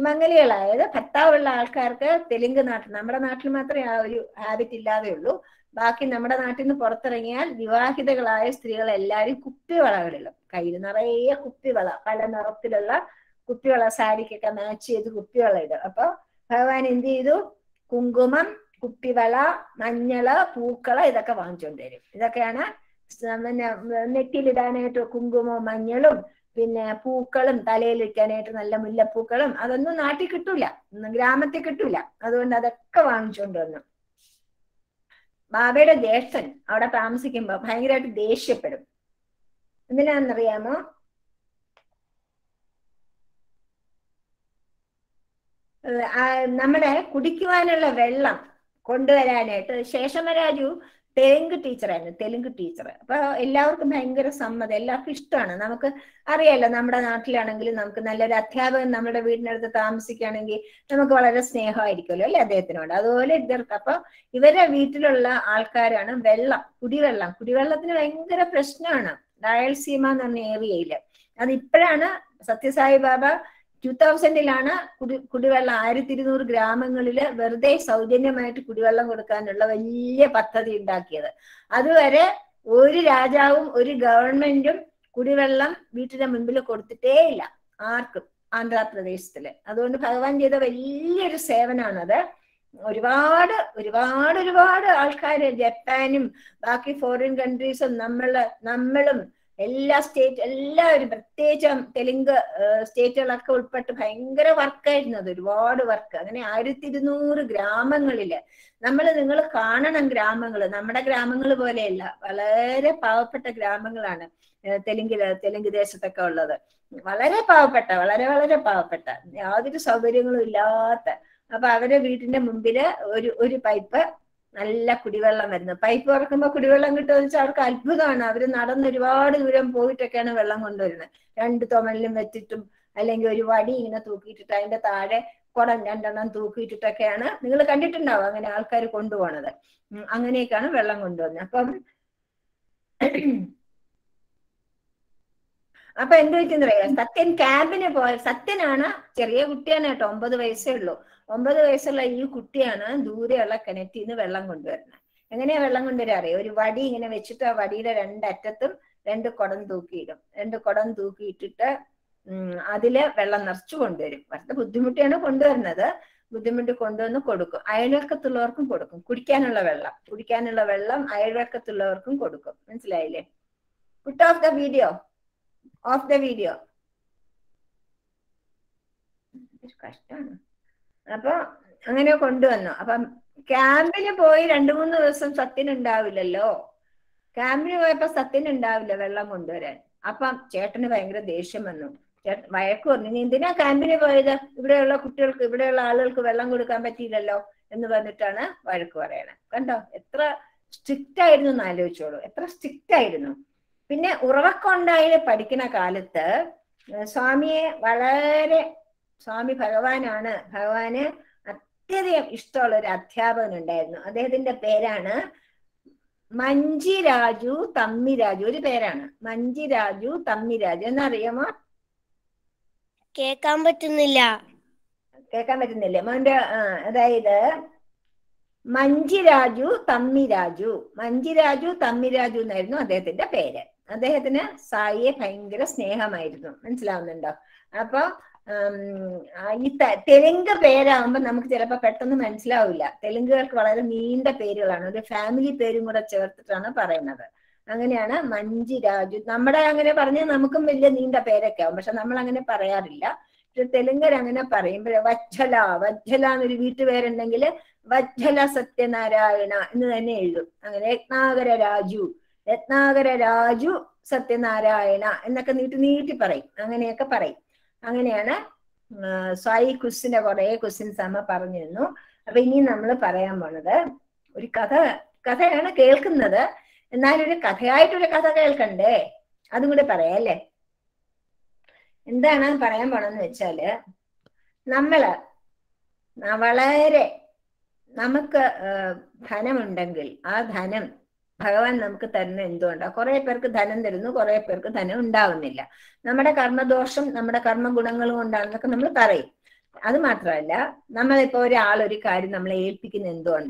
സുമംഗലികളായത് ഭർത്താവുള്ള ആൾക്കാർക്ക് തെലുങ്ക് നാട്ടിൽ നമ്മുടെ നാട്ടിൽ മാത്രമേ ആ ഒരു ഹാബിറ്റ് ഇല്ലാതെ ഉള്ളൂ ബാക്കി നമ്മുടെ നാട്ടിൽ നിന്ന് പുറത്തിറങ്ങിയാൽ വിവാഹിതകളായ സ്ത്രീകൾ എല്ലാവരും കുപ്പിവളകളിലും കയ്യിൽ നിറയെ കുപ്പിവള പല നിറത്തിലുള്ള കുപ്പിവള സാരിക്കൊക്കെ മാച്ച് ചെയ്ത് കുപ്പിവള ഇടും അപ്പൊ ഭഗവാൻ എന്ത് ചെയ്തു കുങ്കുമം കുപ്പിവള മഞ്ഞള് പൂക്കള ഇതൊക്കെ വാങ്ങിച്ചുകൊണ്ട് വരും ഇതൊക്കെയാണ് സ- പിന്നെ നെറ്റിയിലിടാനായിട്ട് കുങ്കുമവും മഞ്ഞളും പിന്നെ പൂക്കളും തലയിൽ വെക്കാനായിട്ട് നല്ല മുല്ലപ്പൂക്കളും അതൊന്നും നാട്ടിൽ കിട്ടൂല ഉം ഗ്രാമത്തിൽ കിട്ടൂല അതുകൊണ്ട് അതൊക്കെ വാങ്ങിച്ചുകൊണ്ട് വന്നു ബാബയുടെ ജ്യേഷ്ഠൻ അവിടെ താമസിക്കുമ്പോ ഭയങ്കരമായിട്ട് ദേഷ്യപ്പെടും എന്തിനാണെന്നറിയാമോ ഏഹ് ആ നമ്മുടെ കുടിക്കുവാനുള്ള വെള്ളം കൊണ്ടുവരാനായിട്ട് ശേഷമരാജു തെലുങ്ക് ടീച്ചറായിരുന്നു തെലുങ്ക് ടീച്ചർ അപ്പൊ എല്ലാവർക്കും ഭയങ്കര സമ്മതം എല്ലാവർക്കും ഇഷ്ടമാണ് നമുക്ക് അറിയാലോ നമ്മുടെ നാട്ടിലാണെങ്കിലും നമുക്ക് നല്ലൊരു അധ്യാപകൻ നമ്മുടെ വീടിനടുത്ത് താമസിക്കുകയാണെങ്കിൽ നമുക്ക് വളരെ സ്നേഹമായിരിക്കുമല്ലോ അല്ലെ അദ്ദേഹത്തിനോട് അതുപോലെ ഇവർക്ക് അപ്പൊ ഇവരെ വീട്ടിലുള്ള ആൾക്കാരാണ് വെള്ളം കുടിവെള്ളം കുടിവെള്ളത്തിന് ഭയങ്കര പ്രശ്നമാണ് ഡയൽസീമ എന്ന് പറഞ്ഞ ഏരിയയില് അത് ഇപ്പോഴാണ് സത്യസായി ബാബ ടൂ തൗസൻഡിലാണ് കുടി കുടിവെള്ളം ആയിരത്തി ഇരുന്നൂറ് ഗ്രാമങ്ങളില് വെറുതെ സൗജന്യമായിട്ട് കുടിവെള്ളം കൊടുക്കാനുള്ള വലിയ പദ്ധതി ഉണ്ടാക്കിയത് അതുവരെ ഒരു രാജാവും ഒരു ഗവൺമെന്റും കുടിവെള്ളം വീട്ടിന്റെ മുൻപിൽ കൊടുത്തിട്ടേ ഇല്ല ആർക്കും ആന്ധ്രാപ്രദേശത്തില് അതുകൊണ്ട് ഭഗവാൻ ചെയ്ത വലിയൊരു സേവനമാണത് ഒരുപാട് ഒരുപാട് ഒരുപാട് ആൾക്കാര് ജപ്പാനും ബാക്കി ഫോറിൻ കൺട്രീസും നമ്മള് നമ്മളും എല്ലാ സ്റ്റേറ്റ് എല്ലാവരും പ്രത്യേകിച്ച് തെലുങ്ക് സ്റ്റേറ്റുകളൊക്കെ ഉൾപ്പെട്ട് ഭയങ്കര വർക്കായിരുന്നു അത് ഒരുപാട് വർക്ക് അങ്ങനെ ആയിരത്തി ഇരുന്നൂറ് ഗ്രാമങ്ങളില് നമ്മൾ നിങ്ങൾ കാണണം ഗ്രാമങ്ങൾ നമ്മുടെ ഗ്രാമങ്ങൾ പോലെയല്ല വളരെ പാവപ്പെട്ട ഗ്രാമങ്ങളാണ് ഏഹ് തെലുങ്കില് തെലുങ്ക് ദേശത്തൊക്കെ ഉള്ളത് വളരെ പാവപ്പെട്ട വളരെ വളരെ പാവപ്പെട്ട യാതൊരു സൗകര്യങ്ങളും ഇല്ലാത്ത അപ്പൊ അവരുടെ വീട്ടിന്റെ മുമ്പില് ഒരു ഒരു പൈപ്പ് നല്ല കുടിവെള്ളം വരുന്നത് പൈപ്പ് തുറക്കുമ്പോൾ കുടിവെള്ളം കിട്ടുമെന്ന് വെച്ചാൽ അവർക്ക് അത്ഭുതമാണ് അവർ നടന്ന് ഒരുപാട് ദൂരം പോയിട്ടൊക്കെയാണ് വെള്ളം കൊണ്ടുവരുന്നത് രണ്ട് തുമലിലും വെച്ചിട്ടും അല്ലെങ്കിൽ ഒരു വടി ഇങ്ങനെ തൂക്കിയിട്ടിട്ട് അതിന്റെ താഴെ കുടം രണ്ടെണ്ണം തൂക്കിയിട്ടിട്ടൊക്കെയാണ് നിങ്ങൾ കണ്ടിട്ടുണ്ടാവും അങ്ങനെ ആൾക്കാർ കൊണ്ടുപോണത് ഉം, അങ്ങനെയൊക്കെയാണ് വെള്ളം കൊണ്ടുവന്നത് അപ്പം അപ്പൊ എന്ത് പറ്റുന്നറിയാം സത്യൻ ക്യാമ്പിന് പോയ സത്യനാണ് ചെറിയ കുട്ടിയാണ് കേട്ടോ ഒമ്പത് വയസ്സേ ഉള്ളൂ ഒമ്പത് വയസ്സുള്ള ഈ കുട്ടിയാണ് ദൂരെയുള്ള കിണറ്റിൽ നിന്ന് വെള്ളം കൊണ്ടുവരുന്നത് എങ്ങനെയാ വെള്ളം കൊണ്ടുവരാ അറിയോ ഒരു വടി ഇങ്ങനെ വെച്ചിട്ട് ആ വടിയുടെ രണ്ടറ്റത്തും രണ്ട് കുടം തൂക്കിയിടും രണ്ട് കുടം തൂക്കിയിട്ടിട്ട് ഉം അതില് വെള്ളം നിറച്ചു കൊണ്ടുവരും വളരെ ബുദ്ധിമുട്ടിയാണ് കൊണ്ടുവരുന്നത് ബുദ്ധിമുട്ട് കൊണ്ടുവന്ന് കൊടുക്കും അയൽവക്കത്തുള്ളവർക്കും കൊടുക്കും കുടിക്കാനുള്ള വെള്ളം കുടിക്കാനുള്ള വെള്ളം അയൽവക്കത്തുള്ളവർക്കും കൊടുക്കും മനസ്സിലായില്ലേ put off the video off the video കഷ്ടമാണ് അപ്പൊ അങ്ങനെ കൊണ്ടുവന്നു അപ്പം ക്യാമ്പിന് പോയി രണ്ടു മൂന്ന് ദിവസം സത്യൻ ഉണ്ടാവില്ലല്ലോ ക്യാമ്പിന് പോയപ്പോ സത്യൻ ഉണ്ടാവില്ല വെള്ളം കൊണ്ടുവരാൻ അപ്പം ചേട്ടന് ഭയങ്കര ദേഷ്യം വന്നു ചേട്ടൻ വഴക്ക് പറഞ്ഞു നീ എന്തിനാ ക്യാമ്പിന് പോയത് ഇവിടെയുള്ള കുട്ടികൾക്ക് ഇവിടെയുള്ള ആളുകൾക്ക് വെള്ളം കൊടുക്കാൻ പറ്റിയില്ലല്ലോ എന്ന് പറഞ്ഞിട്ടാണ് വഴക്ക് പറയണത് കണ്ടോ എത്ര സ്ട്രിക്റ്റ് ആയിരുന്നു എന്ന് ആലോചിച്ചോളൂ എത്ര സ്ട്രിക്റ്റ് ആയിരുന്നു പിന്നെ ഉറവക്കൊണ്ടായി പഠിക്കുന്ന കാലത്ത് ഏഹ് സ്വാമിയെ വളരെ സ്വാമി ഭഗവാനാണ് ഭഗവാന് അത്യധികം ഇഷ്ടമുള്ള ഒരു അധ്യാപകൻ ഉണ്ടായിരുന്നു അദ്ദേഹത്തിന്റെ പേരാണ് മഞ്ചി രാജു തമ്മിരാജു ഒരു പേരാണ് മഞ്ചി രാജു തമ്മിരാജു എന്നറിയാമോ കേക്കാൻ പറ്റുന്നില്ല കേൾക്കാൻ പറ്റുന്നില്ലേ മോന്റെ ആ, അതായത് മഞ്ചിരാജു തമ്മിരാജു മഞ്ചിരാജു തമ്മിരാജു എന്നായിരുന്നു അദ്ദേഹത്തിന്റെ പേര് അദ്ദേഹത്തിന് സായിയെ ഭയങ്കര സ്നേഹമായിരുന്നു മനസ്സിലാവുന്നുണ്ടോ അപ്പൊ ഉം, ആ, ഈ ത- തെലുങ്ക് പേരാകുമ്പോ നമുക്ക് ചിലപ്പോ പെട്ടെന്ന് മനസ്സിലാവില്ല തെലുങ്കുകാർക്ക് വളരെ നീണ്ട പേരുകളാണ് ഒരു ഫാമിലി പേരും കൂടെ ചേർത്തിട്ടാണ് പറയുന്നത് അങ്ങനെയാണ് മഞ്ജി രാജു നമ്മുടെ അങ്ങനെ പറഞ്ഞാൽ നമുക്കും വലിയ നീണ്ട പേരൊക്കെ ആവും പക്ഷെ നമ്മൾ അങ്ങനെ പറയാറില്ല പക്ഷെ തെലുങ്കർ അങ്ങനെ പറയുമ്പോഴേ വജ്ജല വജ്ജല എന്നൊരു വീട്ടുപേരുണ്ടെങ്കിൽ വജ്ജല സത്യനാരായണ എന്ന് തന്നെ എഴുതും അങ്ങനെ രത്നാകര രാജു രത്നാകര രാജു സത്യനാരായണ എന്നൊക്കെ നീട്ടി നീട്ടി പറയും അങ്ങനെയൊക്കെ പറയും അങ്ങനെയാണ് ആ, സ്വായി കുസിന്റെ കുറെ ക്വസ്റ്റ്യൻസ് അമ്മ പറഞ്ഞിരുന്നു അപ്പൊ ഇനി നമ്മൾ പറയാൻ പോണത് ഒരു കഥ കഥയാണ് കേൾക്കുന്നത് എന്നാലും ഒരു കഥയായിട്ടൊരു കഥ കേൾക്കണ്ടേ അതും കൂടെ പറയാം അല്ലേ എന്താണ് പറയാൻ പോണെന്ന് വെച്ചാല് നമ്മള് ന- വളരെ നമുക്ക് ആ, ധനമുണ്ടെങ്കിൽ ആ ധനം ഭഗവാൻ നമുക്ക് തരുന്ന എന്തുകൊണ്ടാ കുറെ പേർക്ക് ധനം തരുന്നു കുറെ പേർക്ക് ധനം ഉണ്ടാവുന്നില്ല നമ്മുടെ കർമ്മദോഷം നമ്മുടെ കർമ്മ ഗുണങ്ങൾ കൊണ്ടാണെന്നൊക്കെ നമ്മൾ പറയും അത് മാത്രമല്ല നമ്മളിപ്പോ ഒരാൾ ഒരു കാര്യം നമ്മളെ ഏൽപ്പിക്കുന്ന എന്തുകൊണ്ടാ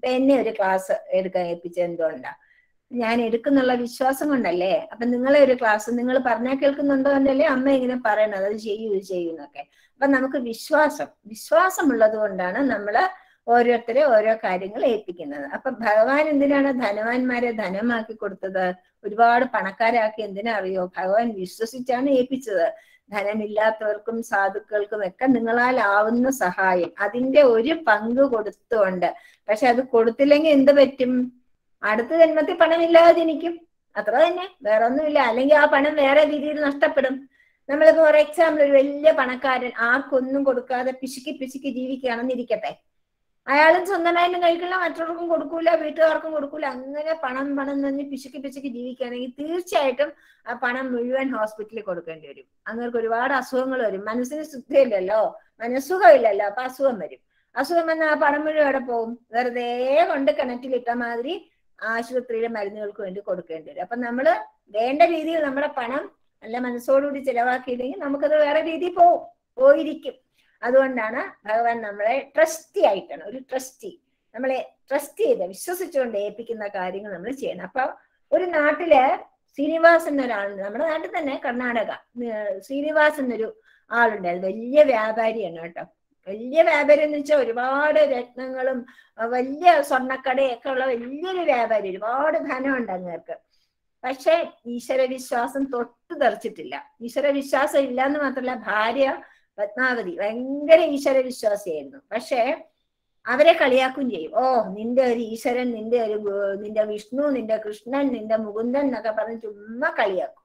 ഇപ്പൊ എന്നെ ഒരു ക്ലാസ് എടുക്കാൻ ഏൽപ്പിച്ചത് എന്തുകൊണ്ടാ ഞാൻ എടുക്കുന്നുള്ള വിശ്വാസം കൊണ്ടല്ലേ അപ്പൊ നിങ്ങളെ ഒരു ക്ലാസ് നിങ്ങൾ പറഞ്ഞാൽ കേൾക്കുന്നുണ്ടോ എന്നല്ലേ അമ്മ ഇങ്ങനെ പറയണത് അത് ചെയ്യൂ ഇത് ചെയ്യൂ എന്നൊക്കെ അപ്പൊ നമുക്ക് വിശ്വാസം വിശ്വാസമുള്ളത് കൊണ്ടാണ് നമ്മള് ഓരോരുത്തരെ ഓരോ കാര്യങ്ങൾ ഏൽപ്പിക്കുന്നത് അപ്പൊ ഭഗവാൻ എന്തിനാണ് ധനവാന്മാരെ ധനമാക്കി കൊടുത്തത് ഒരുപാട് പണക്കാരാക്കി എന്തിനാ അറിയോ ഭഗവാൻ വിശ്വസിച്ചാണ് ഏൽപ്പിച്ചത് ധനമില്ലാത്തവർക്കും സാധുക്കൾക്കും ഒക്കെ നിങ്ങളാൽ ആവുന്ന സഹായം അതിന്റെ ഒരു പങ്ക് കൊടുത്തുകൊണ്ട് പക്ഷെ അത് കൊടുത്തില്ലെങ്കിൽ എന്ത് പറ്റും അടുത്ത ജന്മത്തിൽ പണമില്ലാതെ ജനിക്കും അത്ര തന്നെ വേറെ ഒന്നുമില്ല അല്ലെങ്കിൽ ആ പണം വേറെ രീതിയിൽ നഷ്ടപ്പെടും നമ്മളിപ്പോ ഫോർ എക്സാമ്പിൾ ഒരു വലിയ പണക്കാരൻ ആർക്കൊന്നും കൊടുക്കാതെ പിശുക്കി പിശുക്കി ജീവിക്കുകയാണെന്നിരിക്കട്ടെ അയാളും സ്വന്തമായിട്ടും കഴിക്കില്ല മറ്റവർക്കും കൊടുക്കൂല വീട്ടുകാർക്കും കൊടുക്കൂല അങ്ങനെ പണം പണം തന്നെ പിശുക്കി പിശുക്കി ജീവിക്കുകയാണെങ്കിൽ തീർച്ചയായിട്ടും ആ പണം മുഴുവൻ ഹോസ്പിറ്റലിൽ കൊടുക്കേണ്ടി വരും അങ്ങനെ ഒരുപാട് അസുഖങ്ങൾ വരും മനസ്സിന് ശുദ്ധിയില്ലല്ലോ മനസ്സുഖമില്ലല്ലോ അപ്പൊ അസുഖം വരും അസുഖം വന്നാൽ ആ പണം മുഴുവൻ എവിടെ പോകും വെറുതെ കൊണ്ട് കിണറ്റിലിട്ട മാതിരി ആശുപത്രിയിലെ മരുന്നുകൾക്ക് വേണ്ടി കൊടുക്കേണ്ടി വരും അപ്പൊ നമ്മള് വേണ്ട രീതിയിൽ നമ്മുടെ പണം നല്ല മനസ്സോടുകൂടി ചെലവാക്കിയില്ലെങ്കിൽ നമുക്കത് വേറെ രീതിയിൽ പോവും പോയിരിക്കും അതുകൊണ്ടാണ് ഭഗവാൻ നമ്മളെ ട്രസ്റ്റി ആയിട്ടാണ് ഒരു ട്രസ്റ്റി നമ്മളെ ട്രസ്റ്റ് ചെയ്ത് വിശ്വസിച്ചുകൊണ്ട് ഏൽപ്പിക്കുന്ന കാര്യങ്ങൾ നമ്മൾ ചെയ്യണം അപ്പൊ ഒരു നാട്ടില് ശ്രീനിവാസ് എന്നൊരാളുണ്ട് നമ്മുടെ നാട്ടിൽ തന്നെ കർണാടക ഏർ ശ്രീനിവാസ് എന്നൊരു ആളുണ്ട് അത് വലിയ വ്യാപാരിയാണ് കേട്ടോ വലിയ വ്യാപാരി എന്ന് വെച്ചാൽ ഒരുപാട് രത്നങ്ങളും അഹ് വലിയ സ്വർണ്ണക്കടയൊക്കെ ഉള്ള വലിയൊരു വ്യാപാരി ഒരുപാട് ധനമുണ്ട് അങ്ങേർക്ക് പക്ഷെ ഈശ്വര വിശ്വാസം തൊട്ട് തെറിച്ചിട്ടില്ല ഈശ്വര വിശ്വാസം ഇല്ല എന്ന് മാത്രമല്ല ഭാര്യ പത്മാവതി ഭയങ്കര ഈശ്വര വിശ്വാസിയായിരുന്നു പക്ഷെ അവരെ കളിയാക്കും ചെയ്യും ഓ നിന്റെ ഒരു ഈശ്വരൻ നിന്റെ ഒരു ഗു- നിന്റെ വിഷ്ണു നിന്റെ കൃഷ്ണൻ നിന്റെ മുകുന്ദൻ എന്നൊക്കെ പറഞ്ഞ് ചുമ്മാ കളിയാക്കും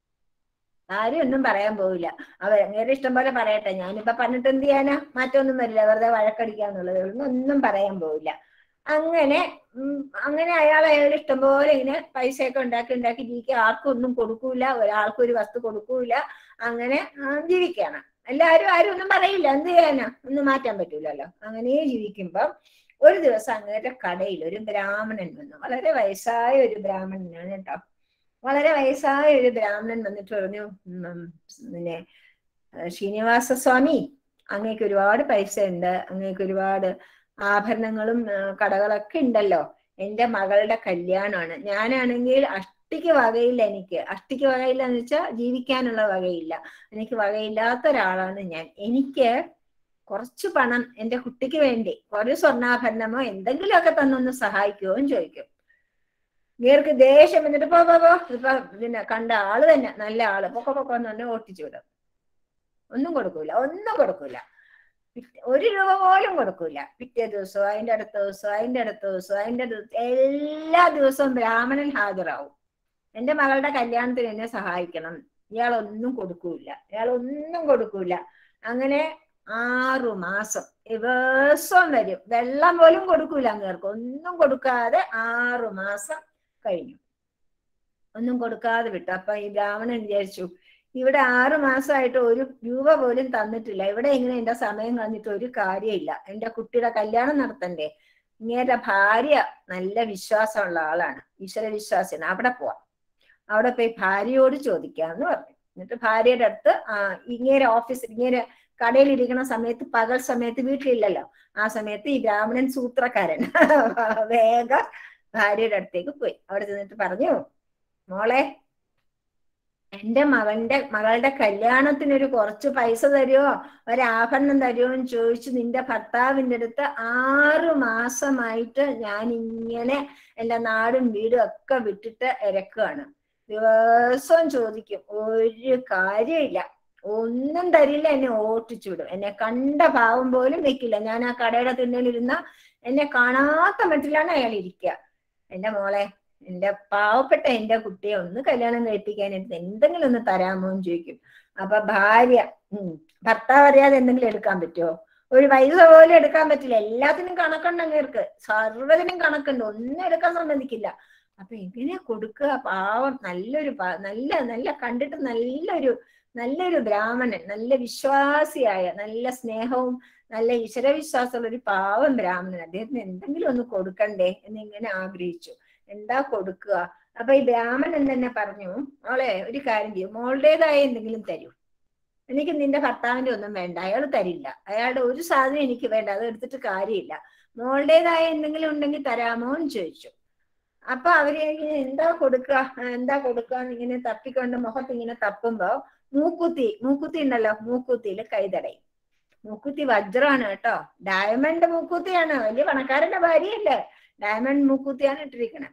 ആരും ഒന്നും പറയാൻ പോവില്ല അവർ അങ്ങേരെ ഇഷ്ടം പോലെ പറയട്ടെ ഞാനിപ്പോ പറഞ്ഞിട്ട് എന്ത് ചെയ്യാനാ മാറ്റമൊന്നും വരില്ല വെറുതെ വഴക്കടിക്കാന്നുള്ളത് ഒന്നും ഒന്നും പറയാൻ പോവില്ല അങ്ങനെ ഉം, അങ്ങനെ അയാൾ അയാളുടെ ഇഷ്ടം പോലെ ഇങ്ങനെ പൈസയൊക്കെ ഉണ്ടാക്കി ഉണ്ടാക്കി ജീവിക്കുക ആർക്കും ഒന്നും കൊടുക്കൂല ഒരാൾക്കും ഒരു വസ്തു കൊടുക്കൂല അങ്ങനെ ആ, ജീവിക്കുകയാണ് എല്ലാവരും ആരും ഒന്നും പറയില്ല എന്ത് ചെയ്യാനാ ഒന്നും മാറ്റാൻ പറ്റൂലല്ലോ അങ്ങനെ ജീവിക്കുമ്പം ഒരു ദിവസം അങ്ങേരുടെ കടയിൽ ഒരു ബ്രാഹ്മണൻ വന്നു വളരെ വയസ്സായ ഒരു ബ്രാഹ്മണനാണ് കേട്ടോ വളരെ വയസ്സായ ഒരു ബ്രാഹ്മണൻ വന്നിട്ട് പറഞ്ഞു ഉം, ഉം, പിന്നെ ഏഹ്, ശ്രീനിവാസ സ്വാമി അങ്ങേക്ക് ഒരുപാട് പൈസ ഉണ്ട് അങ്ങേക്ക് ഒരുപാട് ആഭരണങ്ങളും ഏഹ്, കടകളൊക്കെ ഉണ്ടല്ലോ എന്റെ മകളുടെ കല്യാണമാണ് ഞാനാണെങ്കിൽ അഷ്ടിക്ക് വകയില്ല എനിക്ക് അഷ്ടിക്ക് വകയില്ല എന്ന് വെച്ചാൽ ജീവിക്കാനുള്ള വകയില്ല എനിക്ക് വകയില്ലാത്ത ഒരാളാണ് ഞാൻ എനിക്ക് കുറച്ച് പണം എന്റെ കുട്ടിക്ക് വേണ്ടി ഒരു സ്വർണ്ണാഭരണമോ എന്തെങ്കിലുമൊക്കെ തന്നൊന്ന് സഹായിക്കുമോ എന്ന് ചോദിക്കും ഇവർക്ക് ദേഷ്യം എന്നിട്ട് പോ പോ പോ ഇപ്പൊ പിന്നെ കണ്ട ആള് തന്നെ നല്ല ആള് പൊക്കെ പൊക്കെ എന്ന് പറഞ്ഞ് ഓട്ടിച്ചു വിടും ഒന്നും കൊടുക്കൂല ഒന്നും കൊടുക്കൂല പിറ്റേ- ഒരു രൂപ പോലും കൊടുക്കൂല പിറ്റേ ദിവസവും അതിന്റെ അടുത്ത ദിവസവും അതിന്റെ അടുത്ത ദിവസവും അതിന്റെ ദിവ- എല്ലാ ദിവസവും ബ്രാഹ്മണൻ ഹാജരാവും എന്റെ മകളുടെ കല്യാണത്തിന് എന്നെ സഹായിക്കണം ഇയാൾ ഒന്നും കൊടുക്കൂല ഇയാൾ ഒന്നും കൊടുക്കൂല അങ്ങനെ ആറു മാസം ദിവസവും വരും വെള്ളം പോലും കൊടുക്കൂല അങ്ങേർക്ക് ഒന്നും കൊടുക്കാതെ ആറു മാസം കഴിഞ്ഞു ഒന്നും കൊടുക്കാതെ വിട്ടു അപ്പൊ ഈ ബ്രാഹ്മണൻ വിചാരിച്ചു ഇവിടെ ആറു മാസമായിട്ട് ഒരു രൂപ പോലും തന്നിട്ടില്ല ഇവിടെ എങ്ങനെ എന്റെ സമയം കളഞ്ഞിട്ട് ഒരു കാര്യമില്ല എന്റെ കുട്ടിയുടെ കല്യാണം നടത്തണ്ടേ ഇങ്ങേരുടെ ഭാര്യ നല്ല വിശ്വാസമുള്ള ആളാണ് ഈശ്വര വിശ്വാസിയാണ് അവിടെ പോവാം അവിടെ പോയി ഭാര്യയോട് ചോദിക്കാന്ന് പറഞ്ഞു എന്നിട്ട് ഭാര്യയുടെ അടുത്ത് ആ ഇങ്ങേരെ ഓഫീസിൽ ഇങ്ങേരെ കടയിലിരിക്കുന്ന സമയത്ത് പകൽ സമയത്ത് വീട്ടിലില്ലല്ലോ ആ സമയത്ത് ഈ ബ്രാഹ്മണൻ സൂത്രക്കാരൻ വേഗം ഭാര്യയുടെ അടുത്തേക്ക് പോയി അവിടെ ചെന്നിട്ട് പറഞ്ഞു മോളെ എന്റെ മകന്റെ മകളുടെ കല്യാണത്തിനൊരു കുറച്ച് പൈസ തരുമോ ഒരാഭരണം തരുമോ എന്ന് ചോദിച്ചു നിന്റെ ഭർത്താവിന്റെ അടുത്ത് ആറു മാസമായിട്ട് ഞാൻ ഇങ്ങനെ എന്റെ നാടും വീടും ഒക്കെ വിട്ടിട്ട് ഇരക്കുകയാണ് ദിവസവും ചോദിക്കും ഒരു കാര്യമില്ല ഒന്നും തരില്ല എന്നെ ഓട്ടിച്ചു വിടും എന്നെ കണ്ട ഭാവം പോലും വെക്കില്ല ഞാൻ ആ കടയുടെ തിണ്ണലിരുന്ന എന്നെ കാണാത്ത മട്ടിലാണ് അയാൾ ഇരിക്കുക എന്റെ മോളെ എന്റെ പാവപ്പെട്ട എന്റെ കുട്ടിയെ ഒന്ന് കല്യാണം കഴിപ്പിക്കാനായിട്ട് എന്തെങ്കിലും ഒന്ന് തരാമോ എന്ന് ചോദിക്കും അപ്പൊ ഭാര്യ ഉം ഭർത്താവ് അറിയാതെ എന്തെങ്കിലും എടുക്കാൻ പറ്റുമോ ഒരു പൈസ പോലും എടുക്കാൻ പറ്റില്ല എല്ലാത്തിനും കണക്കുണ്ട് അങ്ങേർക്ക് സർവ്വതിനും കണക്കുണ്ട് ഒന്നും എടുക്കാൻ സമ്മതിക്കില്ല അപ്പൊ എങ്ങനെയാ കൊടുക്കുക പാവം നല്ലൊരു പ- നല്ല നല്ല കണ്ടിട്ട് നല്ലൊരു നല്ലൊരു ബ്രാഹ്മണൻ നല്ല വിശ്വാസിയായ നല്ല സ്നേഹവും നല്ല ഈശ്വരവിശ്വാസമുള്ള ഒരു പാവം ബ്രാഹ്മണൻ അദ്ദേഹത്തിന് എന്തെങ്കിലും ഒന്ന് കൊടുക്കണ്ടേ എന്നിങ്ങനെ ആഗ്രഹിച്ചു എന്താ കൊടുക്കുക അപ്പൊ ഈ ബ്രാഹ്മണൻ തന്നെ പറഞ്ഞു മോളെ ഒരു കാര്യം ചെയ്യും മോളുടേതായ എന്തെങ്കിലും തരൂ എനിക്ക് നിന്റെ ഭർത്താവിന്റെ ഒന്നും വേണ്ട അയാൾ തരില്ല അയാളുടെ ഒരു സാധനം എനിക്ക് വേണ്ട അത് എടുത്തിട്ട് കാര്യമില്ല മോളുടേതായ എന്തെങ്കിലും ഉണ്ടെങ്കിൽ തരാമോ എന്ന് ചോദിച്ചു അപ്പൊ അവര് ഇങ്ങനെ എന്താ കൊടുക്കുക ആ, എന്താ കൊടുക്കുക എന്ന് ഇങ്ങനെ തപ്പിക്കൊണ്ട് മുഖത്ത് ഇങ്ങനെ തപ്പുമ്പോ മൂക്കുത്തി മൂക്കുത്തി ഉണ്ടല്ലോ മൂക്കുത്തിയിൽ കൈതടയും മൂക്കുത്തി വജ്രമാണ് കേട്ടോ ഡയമണ്ട് മൂക്കുത്തിയാണ് വലിയ പണക്കാരന്റെ ഭാര്യയല്ലേ ഡയമണ്ട് മൂക്കുത്തിയാണ് ഇട്ടിരിക്കണത്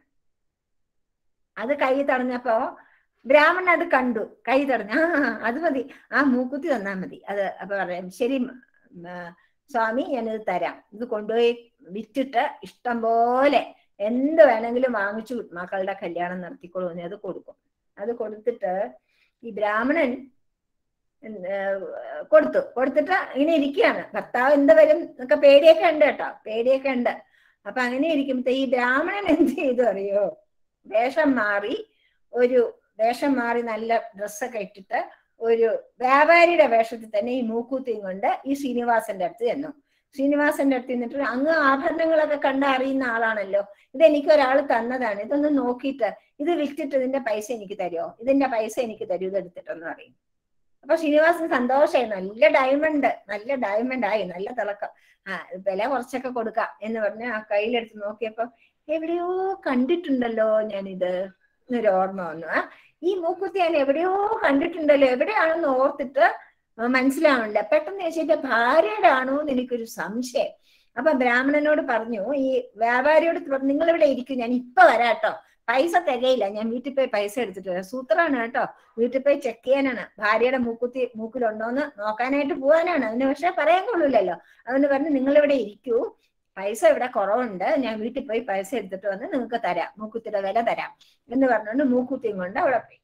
അത് കൈ തടഞ്ഞപ്പോ ബ്രാഹ്മണൻ അത് കണ്ടു കൈ തടഞ്ഞു ആ അത് മതി ആ മൂക്കുത്തി തന്നാ മതി അത് അപ്പൊ പറയാം ശരി ഉം, ആ, സ്വാമി ഞാനിത് തരാം ഇത് കൊണ്ടുപോയി വിറ്റിട്ട് ഇഷ്ടം പോലെ എന്ത് വേണമെങ്കിലും വാങ്ങിച്ചു മക്കളുടെ കല്യാണം നടത്തിക്കോളൂ എന്ന് അത് കൊടുക്കും അത് കൊടുത്തിട്ട് ഈ ബ്രാഹ്മണൻ ഉം, ഏ, കൊടുത്തു കൊടുത്തിട്ട് ഇങ്ങനെ ഇരിക്കുകയാണ് ഭർത്താവ് എന്ത് വരും എന്നൊക്കെ പേടിയൊക്കെ ഉണ്ട് കേട്ടോ പേടിയൊക്കെ ഉണ്ട് അപ്പൊ അങ്ങനെ ഇരിക്കുമ്പോ ഈ ബ്രാഹ്മണൻ എന്ത് ചെയ്തു അറിയോ വേഷം മാറി ഒരു വേഷം മാറി നല്ല ഡ്രസ്സൊക്കെ ഇട്ടിട്ട് ഒരു വ്യാപാരിയുടെ വേഷത്തിൽ തന്നെ ഈ മൂക്കൂത്തിയും കൊണ്ട് ഈ ശ്രീനിവാസന്റെ അടുത്ത് ചെന്നു ശ്രീനിവാസന്റെ അടുത്ത് നിന്നിട്ട് അങ്ങ് ആഭരണങ്ങളൊക്കെ കണ്ട് അറിയുന്ന ആളാണല്ലോ ഇത് എനിക്ക് ഒരാൾ തന്നതാണ് ഇതൊന്ന് നോക്കിയിട്ട് ഇത് വിറ്റിട്ട് ഇതിന്റെ പൈസ എനിക്ക് തരുമോ ഇതിന്റെ പൈസ എനിക്ക് തരൂ ഇത് എടുത്തിട്ടെന്ന് പറയും അപ്പൊ ശ്രീനിവാസൻ സന്തോഷമായി നല്ല ഡയമണ്ട് നല്ല ഡയമണ്ട് ആയി നല്ല തിളക്കം ആ വില കുറച്ചൊക്കെ കൊടുക്കാം എന്ന് പറഞ്ഞ് ആ കയ്യിലെടുത്ത് നോക്കിയപ്പോ എവിടെയോ കണ്ടിട്ടുണ്ടല്ലോ ഞാനിത് എന്നൊരു ഓർമ്മ വന്നു ആ ഈ മൂക്കുത്തി ഞാൻ എവിടെയോ കണ്ടിട്ടുണ്ടല്ലോ എവിടെയാണെന്ന് ഓർത്തിട്ട് മനസ്സിലാവണില്ല പെട്ടെന്ന് ചോദിച്ചിട്ട് ഭാര്യയുടെ ആണോ എന്ന് എനിക്കൊരു സംശയം അപ്പൊ ബ്രാഹ്മണനോട് പറഞ്ഞു ഈ വ്യാപാരിയോട് പറഞ്ഞു നിങ്ങൾ ഇവിടെ ഇരിക്കും ഞാൻ ഇപ്പൊ വരാം കേട്ടോ പൈസ തികയില്ല ഞാൻ വീട്ടിൽ പോയി പൈസ എടുത്തിട്ട് വരാം സൂത്രാണ് കേട്ടോ വീട്ടിൽ പോയി ചെക്ക് ചെയ്യാനാണ് ഭാര്യയുടെ മൂക്കുത്തി മൂക്കിലുണ്ടോന്ന് നോക്കാനായിട്ട് പോകാനാണ് അതിന് പക്ഷെ പറയാൻ കൊള്ളൂലല്ലോ അതുകൊണ്ട് പറഞ്ഞു നിങ്ങൾ ഇവിടെ ഇരിക്കൂ പൈസ ഇവിടെ കുറവുണ്ട് ഞാൻ വീട്ടിൽ പോയി പൈസ എടുത്തിട്ട് വന്ന് നിങ്ങൾക്ക് തരാം മൂക്കുത്തിയുടെ വില തരാം എന്ന് പറഞ്ഞുകൊണ്ട് മൂക്കുത്തിയും കൊണ്ട് അവിടെ പോയി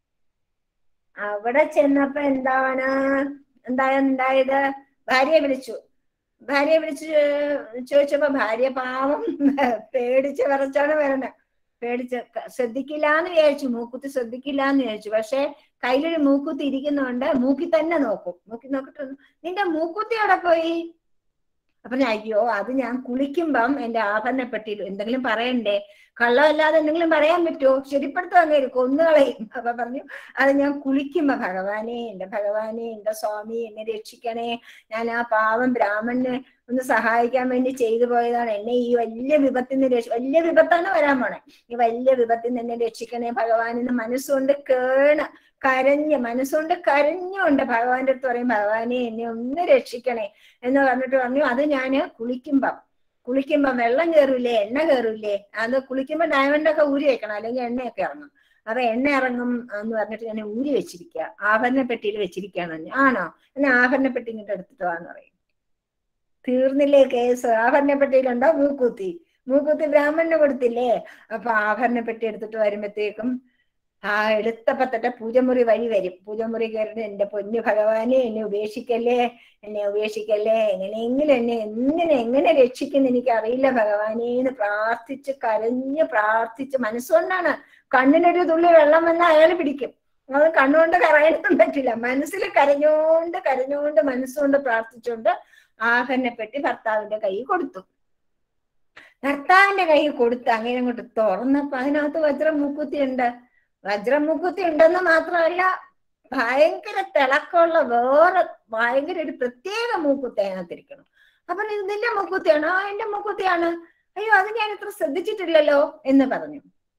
അവിടെ ചെന്നപ്പോ എന്താണ് എന്താ ഉണ്ടായത് ഭാര്യയെ വിളിച്ചു ഭാര്യയെ വിളിച്ച് ചോദിച്ചപ്പോ ഭാര്യ പാവം പേടിച്ച് വിറച്ചാണ് വരണേ പേടിച്ച് ക- ശ്രദ്ധിക്കില്ലാന്ന് വിചാരിച്ചു മൂക്കുത്തി ശ്രദ്ധിക്കില്ലാന്ന് വിചാരിച്ചു പക്ഷെ കയ്യിലൊരു മൂക്കുത്തി ഇരിക്കുന്നതുകൊണ്ട് മൂക്കി തന്നെ നോക്കും മൂക്കി നോക്കിട്ട് നിന്റെ മൂക്കുത്തി അവിടെ പോയി അപ്പൊ ഞാൻ അയ്യോ അത് ഞാൻ കുളിക്കുമ്പം എന്റെ ആഭരണപ്പെട്ടിയിൽ എന്തെങ്കിലും പറയണ്ടേ കള്ളമല്ലാതെ എന്തെങ്കിലും പറയാൻ പറ്റുമോ ശരിപ്പെടുത്താൻ അങ്ങനെ കൊന്നുകളയും അപ്പൊ പറഞ്ഞു അത് ഞാൻ കുളിക്കുമ്പോ ഭഗവാനെ എന്റെ ഭഗവാനെ എന്റെ സ്വാമി എന്നെ രക്ഷിക്കണേ ഞാൻ ആ പാവം ബ്രാഹ്മണനെ ഒന്ന് സഹായിക്കാൻ വേണ്ടി ചെയ്തു പോയതാണ് എന്നെ ഈ വലിയ വിപത്തിൽ നിന്ന് രക്ഷ വലിയ വിപത്താണ് വരാൻ പോണേ ഈ വലിയ വിപത്തിൽ നിന്ന് എന്നെ രക്ഷിക്കണേ ഭഗവാൻ എന്ന് മനസ്സുകൊണ്ട് കേണ് കരഞ്ഞ് മനസ്സുകൊണ്ട് കരഞ്ഞുകൊണ്ട് ഭഗവാന്റെ അടുത്ത് പറയും ഭഗവാനെ എന്നെ ഒന്ന് രക്ഷിക്കണേ എന്ന് പറഞ്ഞിട്ട് പറഞ്ഞു അത് ഞാന് കുളിക്കുമ്പം കുളിക്കുമ്പം വെള്ളം കയറൂലേ എണ്ണ കയറൂലേ അത് കുളിക്കുമ്പോ ഡയമണ്ട് ഒക്കെ ഊരി വെക്കണം അല്ലെങ്കിൽ എണ്ണയൊക്കെ ഇറങ്ങും അപ്പൊ എണ്ണ ഇറങ്ങും എന്ന് പറഞ്ഞിട്ട് ഞാൻ ഊരി വെച്ചിരിക്കുക ആഭരണ പെട്ടിയിൽ വെച്ചിരിക്കുകയാണ് ആണോ എന്നാ ആഭരണ പെട്ടി ഇങ്ങോട്ട് എടുത്തിട്ട് വാന്ന് പറയും തീർന്നില്ലേ കേസ് ആഭരണ പെട്ടിയിലുണ്ടോ മൂക്കുത്തി മൂക്കുത്തി ബ്രാഹ്മണന് കൊടുത്തില്ലേ അപ്പൊ ആഭരണ പെട്ടി എടുത്തിട്ട് വരുമ്പത്തേക്കും ആ എടുത്തപ്പോ തൊട്ട് പൂജമുറി വഴി വരും പൂജമുറി കയറിട്ട് എന്റെ പൊന്നു ഭഗവാനെ എന്നെ ഉപേക്ഷിക്കല്ലേ എന്നെ ഉപേക്ഷിക്കല്ലേ എങ്ങനെയെങ്കിലും എന്നെ എങ്ങനെ എങ്ങനെ രക്ഷിക്കുന്ന എനിക്ക് അറിയില്ല ഭഗവാനെ എന്ന് പ്രാർത്ഥിച്ച് കരഞ്ഞ് പ്രാർത്ഥിച്ച് മനസ്സുകൊണ്ടാണ് കണ്ണിനൊരു തുള്ളി വെള്ളം വന്നാൽ അയാൾ പിടിക്കും അത് കണ്ണുകൊണ്ട് കരയാനൊന്നും പറ്റില്ല മനസ്സിൽ കരഞ്ഞോണ്ട് കരഞ്ഞോണ്ട് മനസ്സുകൊണ്ട് പ്രാർത്ഥിച്ചുകൊണ്ട് ആഭരണപ്പെട്ടി ഭർത്താവിന്റെ കൈ കൊടുത്തു ഭർത്താവിന്റെ കൈ കൊടുത്ത് അങ്ങനെ അങ്ങോട്ട് തുറന്നപ്പോ അതിനകത്ത് വജ്രം മൂക്കുത്തി ഉണ്ട് വജ്രം മൂക്കുത്തി ഉണ്ടെന്ന് മാത്രമല്ല ഭയങ്കര തിളക്കമുള്ള വേറെ ഭയങ്കര ഒരു പ്രത്യേക മൂക്കുത്തി അതിനകത്തിരിക്കണം അപ്പൊ ഇതിന്റെ മൂക്കുത്തിയാണോ ആ എന്റെ മൂക്കുത്തിയാണ് അയ്യോ അത് ഞാൻ ഇത്ര ശ്രദ്ധിച്ചിട്ടില്ലല്ലോ എന്ന് പറഞ്ഞു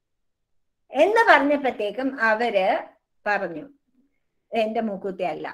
എന്ന് പറഞ്ഞപ്പോഴത്തേക്കും അവര് പറഞ്ഞു എന്റെ മൂക്കുത്തി അല്ല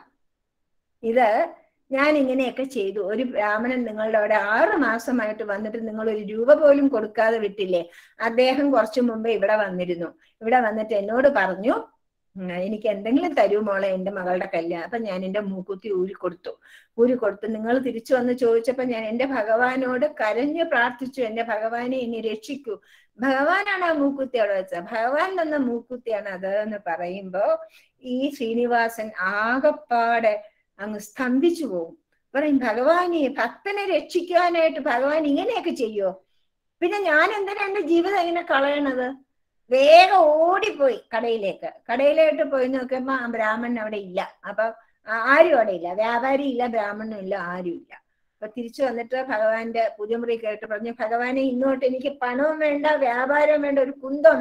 ഇത് ഞാൻ ഇങ്ങനെയൊക്കെ ചെയ്തു ഒരു ബ്രാഹ്മണൻ നിങ്ങളുടെ അവിടെ ആറു മാസമായിട്ട് വന്നിട്ട് നിങ്ങൾ ഒരു രൂപ പോലും കൊടുക്കാതെ വിട്ടില്ലേ അദ്ദേഹം കുറച്ചു മുമ്പ് ഇവിടെ വന്നിരുന്നു ഇവിടെ വന്നിട്ട് എന്നോട് പറഞ്ഞു "ഉം, എനിക്ക് എന്തെങ്കിലും തരൂ മോളെ എന്റെ മകളുടെ കല്യാണം അപ്പൊ ഞാൻ എന്റെ മൂക്കുത്തി ഊരി കൊടുത്തു ഊരി കൊടുത്തു നിങ്ങൾ തിരിച്ചു വന്ന് ചോദിച്ചപ്പോ ഞാൻ എന്റെ ഭഗവാനോട് കരഞ്ഞു പ്രാർത്ഥിച്ചു എന്റെ ഭഗവാനെ എന്നെ രക്ഷിക്കൂ ഭഗവാനാണ് ആ മൂക്കുത്തി അവിടെ വെച്ചത് ഭഗവാൻ തന്ന മൂക്കുത്തിയാണ് അത് എന്ന് പറയുമ്പോ ഈ ശ്രീനിവാസൻ ആകപ്പാടെ അങ്ങ് സ്തംഭിച്ചു പോകും പറയും ഭഗവാനെ ഭക്തനെ രക്ഷിക്കാനായിട്ട് ഭഗവാൻ ഇങ്ങനെയൊക്കെ ചെയ്യോ പിന്നെ ഞാൻ എന്തിനാ എന്റെ ജീവിതം ഇങ്ങനെ കളയണത് വേഗം ഓടിപ്പോയി കടയിലേക്ക് കടയിലോട്ട് പോയി നോക്കുമ്പോ ആ ബ്രാഹ്മണൻ അവിടെ ഇല്ല അപ്പൊ ആ- ആരും അവിടെ ഇല്ല വ്യാപാരി ഇല്ല ബ്രാഹ്മണനും ഇല്ല ആരും ഇല്ല അപ്പൊ തിരിച്ചു വന്നിട്ട് ഭഗവാന്റെ പൂജമുറി കേട്ട് പറഞ്ഞു ഭഗവാനെ ഇന്നോട്ട് എനിക്ക് പണവും വേണ്ട വ്യാപാരവും വേണ്ട ഒരു കുന്തവും വേണ്ട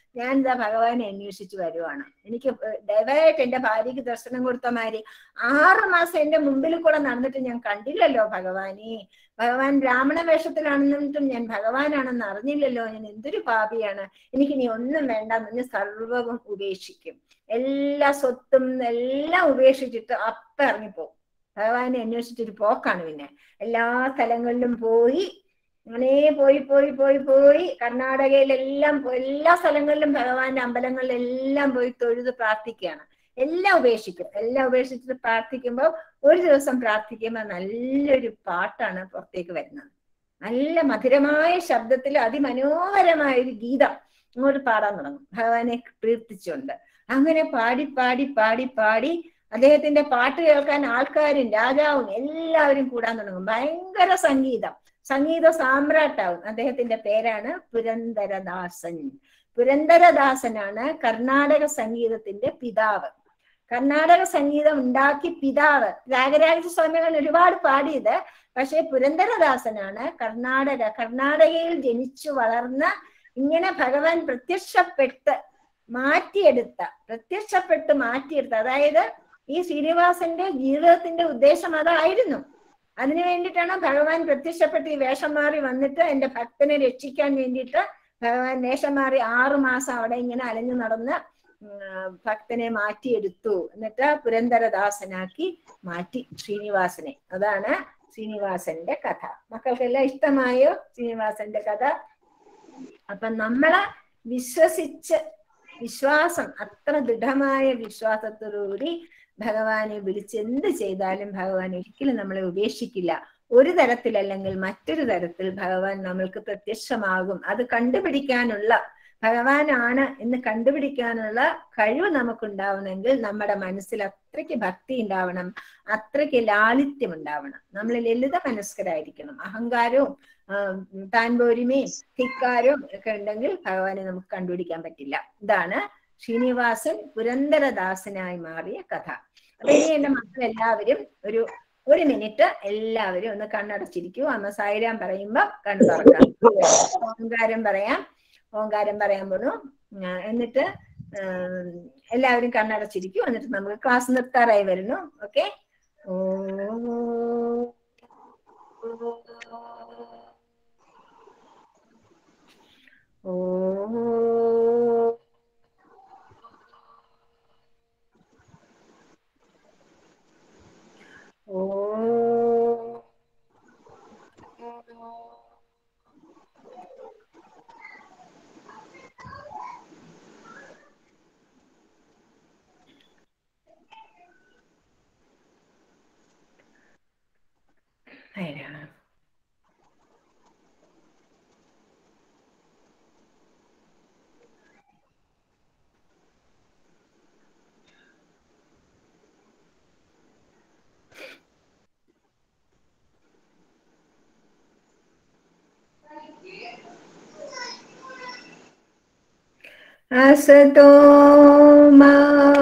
ഞാൻ എന്താ ഭഗവാനെ അന്വേഷിച്ചു വരുവാണ് എനിക്ക് ദയവായിട്ട് എന്റെ ഭാര്യയ്ക്ക് ദർശനം കൊടുത്ത മാതിരി ആറ് മാസം എന്റെ മുമ്പിൽ കൂടെ നടന്നിട്ട് ഞാൻ കണ്ടില്ലല്ലോ ഭഗവാനെ ഭഗവാൻ ബ്രാഹ്മണ വേഷത്തിലാണെന്നിട്ടും ഞാൻ ഭഗവാനാണെന്ന് അറിഞ്ഞില്ലല്ലോ ഞാൻ എന്തൊരു പാപിയാണ് എനിക്ക് ഇനി ഒന്നും വേണ്ട എന്ന് സർവവും ഉപേക്ഷിക്കും എല്ലാ സ്വത്തും എല്ലാം ഉപേക്ഷിച്ചിട്ട് അപ്പം ഇറങ്ങിപ്പോകും ഭഗവാനെ അന്വേഷിച്ചൊരു പോക്കാണ് പിന്നെ എല്ലാ സ്ഥലങ്ങളിലും പോയി അങ്ങനെ പോയി പോയി പോയി പോയി കർണാടകയിലെല്ലാം പോയി എല്ലാ സ്ഥലങ്ങളിലും ഭഗവാന്റെ അമ്പലങ്ങളിലെല്ലാം പോയി തൊഴുത് പ്രാർത്ഥിക്കുകയാണ് എല്ലാം ഉപേക്ഷിക്കും എല്ലാം ഉപേക്ഷിച്ചിട്ട് പ്രാർത്ഥിക്കുമ്പോൾ ഒരു ദിവസം പ്രാർത്ഥിക്കുമ്പോൾ നല്ലൊരു പാട്ടാണ് പുറത്തേക്ക് വരുന്നത് നല്ല മധുരമായ ശബ്ദത്തിൽ അതിമനോഹരമായ ഒരു ഗീതം അങ്ങോട്ട് പാടാൻ തുടങ്ങും ഭഗവാനെ കീർത്തിച്ചുകൊണ്ട് അങ്ങനെ പാടി പാടി പാടി പാടി അദ്ദേഹത്തിന്റെ പാട്ട് കേൾക്കാൻ ആൾക്കാരും രാജാവും എല്ലാവരും കൂടാൻ തുടങ്ങും ഭയങ്കര സംഗീതം സംഗീത സാമ്രാട്ടാവും അദ്ദേഹത്തിന്റെ പേരാണ് പുരന്ദരദാസൻ പുരന്ദരദാസനാണ് കർണാടക സംഗീതത്തിന്റെ പിതാവ് കർണാടക സംഗീതം ഉണ്ടാക്കി പിതാവ് ത്യാഗരാജ സ്വാമികൾ ഒരുപാട് പാടിയത് പക്ഷെ പുരന്ദരദാസനാണ് കർണാടക കർണാടകയിൽ ജനിച്ചു വളർന്ന ഇങ്ങനെ ഭഗവാൻ പ്രത്യക്ഷപ്പെട്ട് മാറ്റിയെടുത്ത പ്രത്യക്ഷപ്പെട്ട് മാറ്റിയെടുത്ത അതായത് ഈ ശ്രീനിവാസന്റെ ജീവിതത്തിന്റെ ഉദ്ദേശം അതായിരുന്നു അതിനു വേണ്ടിയിട്ടാണ് ഭഗവാൻ പ്രത്യക്ഷപ്പെട്ട് ഈ വേഷം മാറി വന്നിട്ട് എന്റെ ഭക്തനെ രക്ഷിക്കാൻ വേണ്ടിയിട്ട് ഭഗവാൻ വേഷം മാറി ആറു മാസം അവിടെ ഇങ്ങനെ അലഞ്ഞു നടന്ന് ഭക്തനെ മാറ്റിയെടുത്തു എന്നിട്ട് പുരന്ദരദാസനാക്കി മാറ്റി ശ്രീനിവാസനെ അതാണ് ശ്രീനിവാസന്റെ കഥ മക്കൾക്കെല്ലാം ഇഷ്ടമായോ ശ്രീനിവാസന്റെ കഥ അപ്പൊ നമ്മളെ വിശ്വസിച്ച് വിശ്വാസം അത്ര ദൃഢമായ വിശ്വാസത്തോടുകൂടി ഭഗവാനെ വിളിച്ച് എന്ത് ചെയ്താലും ഭഗവാൻ ഒരിക്കലും നമ്മളെ ഉപേക്ഷിക്കില്ല ഒരു തരത്തിലല്ലെങ്കിൽ മറ്റൊരു തരത്തിൽ ഭഗവാൻ നമ്മൾക്ക് പ്രത്യക്ഷമാകും അത് കണ്ടുപിടിക്കാനുള്ള ഭഗവാനാണ് എന്ന് കണ്ടുപിടിക്കാനുള്ള കഴിവ് നമുക്കുണ്ടാവണമെങ്കിൽ നമ്മുടെ മനസ്സിൽ അത്രയ്ക്ക് ഭക്തി ഉണ്ടാവണം അത്രയ്ക്ക് ലാളിത്യം ഉണ്ടാവണം നമ്മൾ ലളിത മനസ്കരായിരിക്കണം അഹങ്കാരവും താൻ പോരിമയും ധിക്കാരവും ഒക്കെ ഉണ്ടെങ്കിൽ ഭഗവാനെ നമുക്ക് കണ്ടുപിടിക്കാൻ പറ്റില്ല ഇതാണ് ശ്രീനിവാസൻ പുരന്ദരദാസനായി മാറിയ കഥ അപ്പൊ ഇനി എന്റെ മക്കൾ എല്ലാവരും ഒരു ഒരു മിനിറ്റ് എല്ലാവരും ഒന്ന് കണ്ണടച്ചിരിക്കൂ അമ്മ സായിരാം പറയുമ്പോ കണ്ണു തുറക്കാം ഓങ്കാരം പറയാം ഓങ്കാരം പറയാൻ പോണു എന്നിട്ട് എല്ലാവരും കണ്ണടച്ചിരിക്കൂ എന്നിട്ട് നമുക്ക് ക്ലാസ് നിർത്താറായി വരുന്നു ഓക്കെ ഓ ഓ ഓ നേരാണ് असतो मा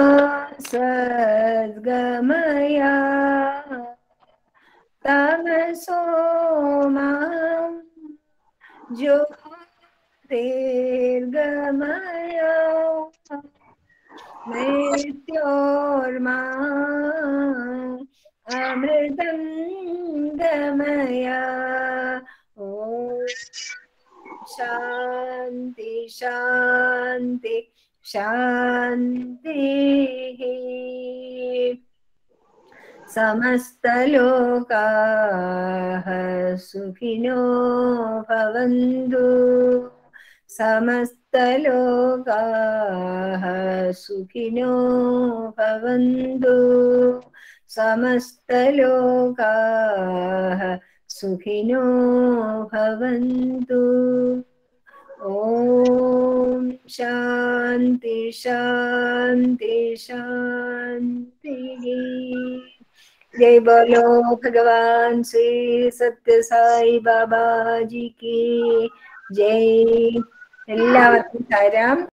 सद्गमया तमसो मां ज्योतिर्गमया मृत्योर्मा अमृतं गमया ॐ शान्ति शान्ति शान्तिः समस्तलोकाः सुखिनो भवन्तु समस्तलोकाः सुखिनो भवन्तु समस्तलोकाः सुखिनो भवन्तु ॐ शान्ति शान्ति शान्तिः जय बोलो भगवान श्री सत्य साई बाबा जी की जय എല്ലാവർക്കും തരാം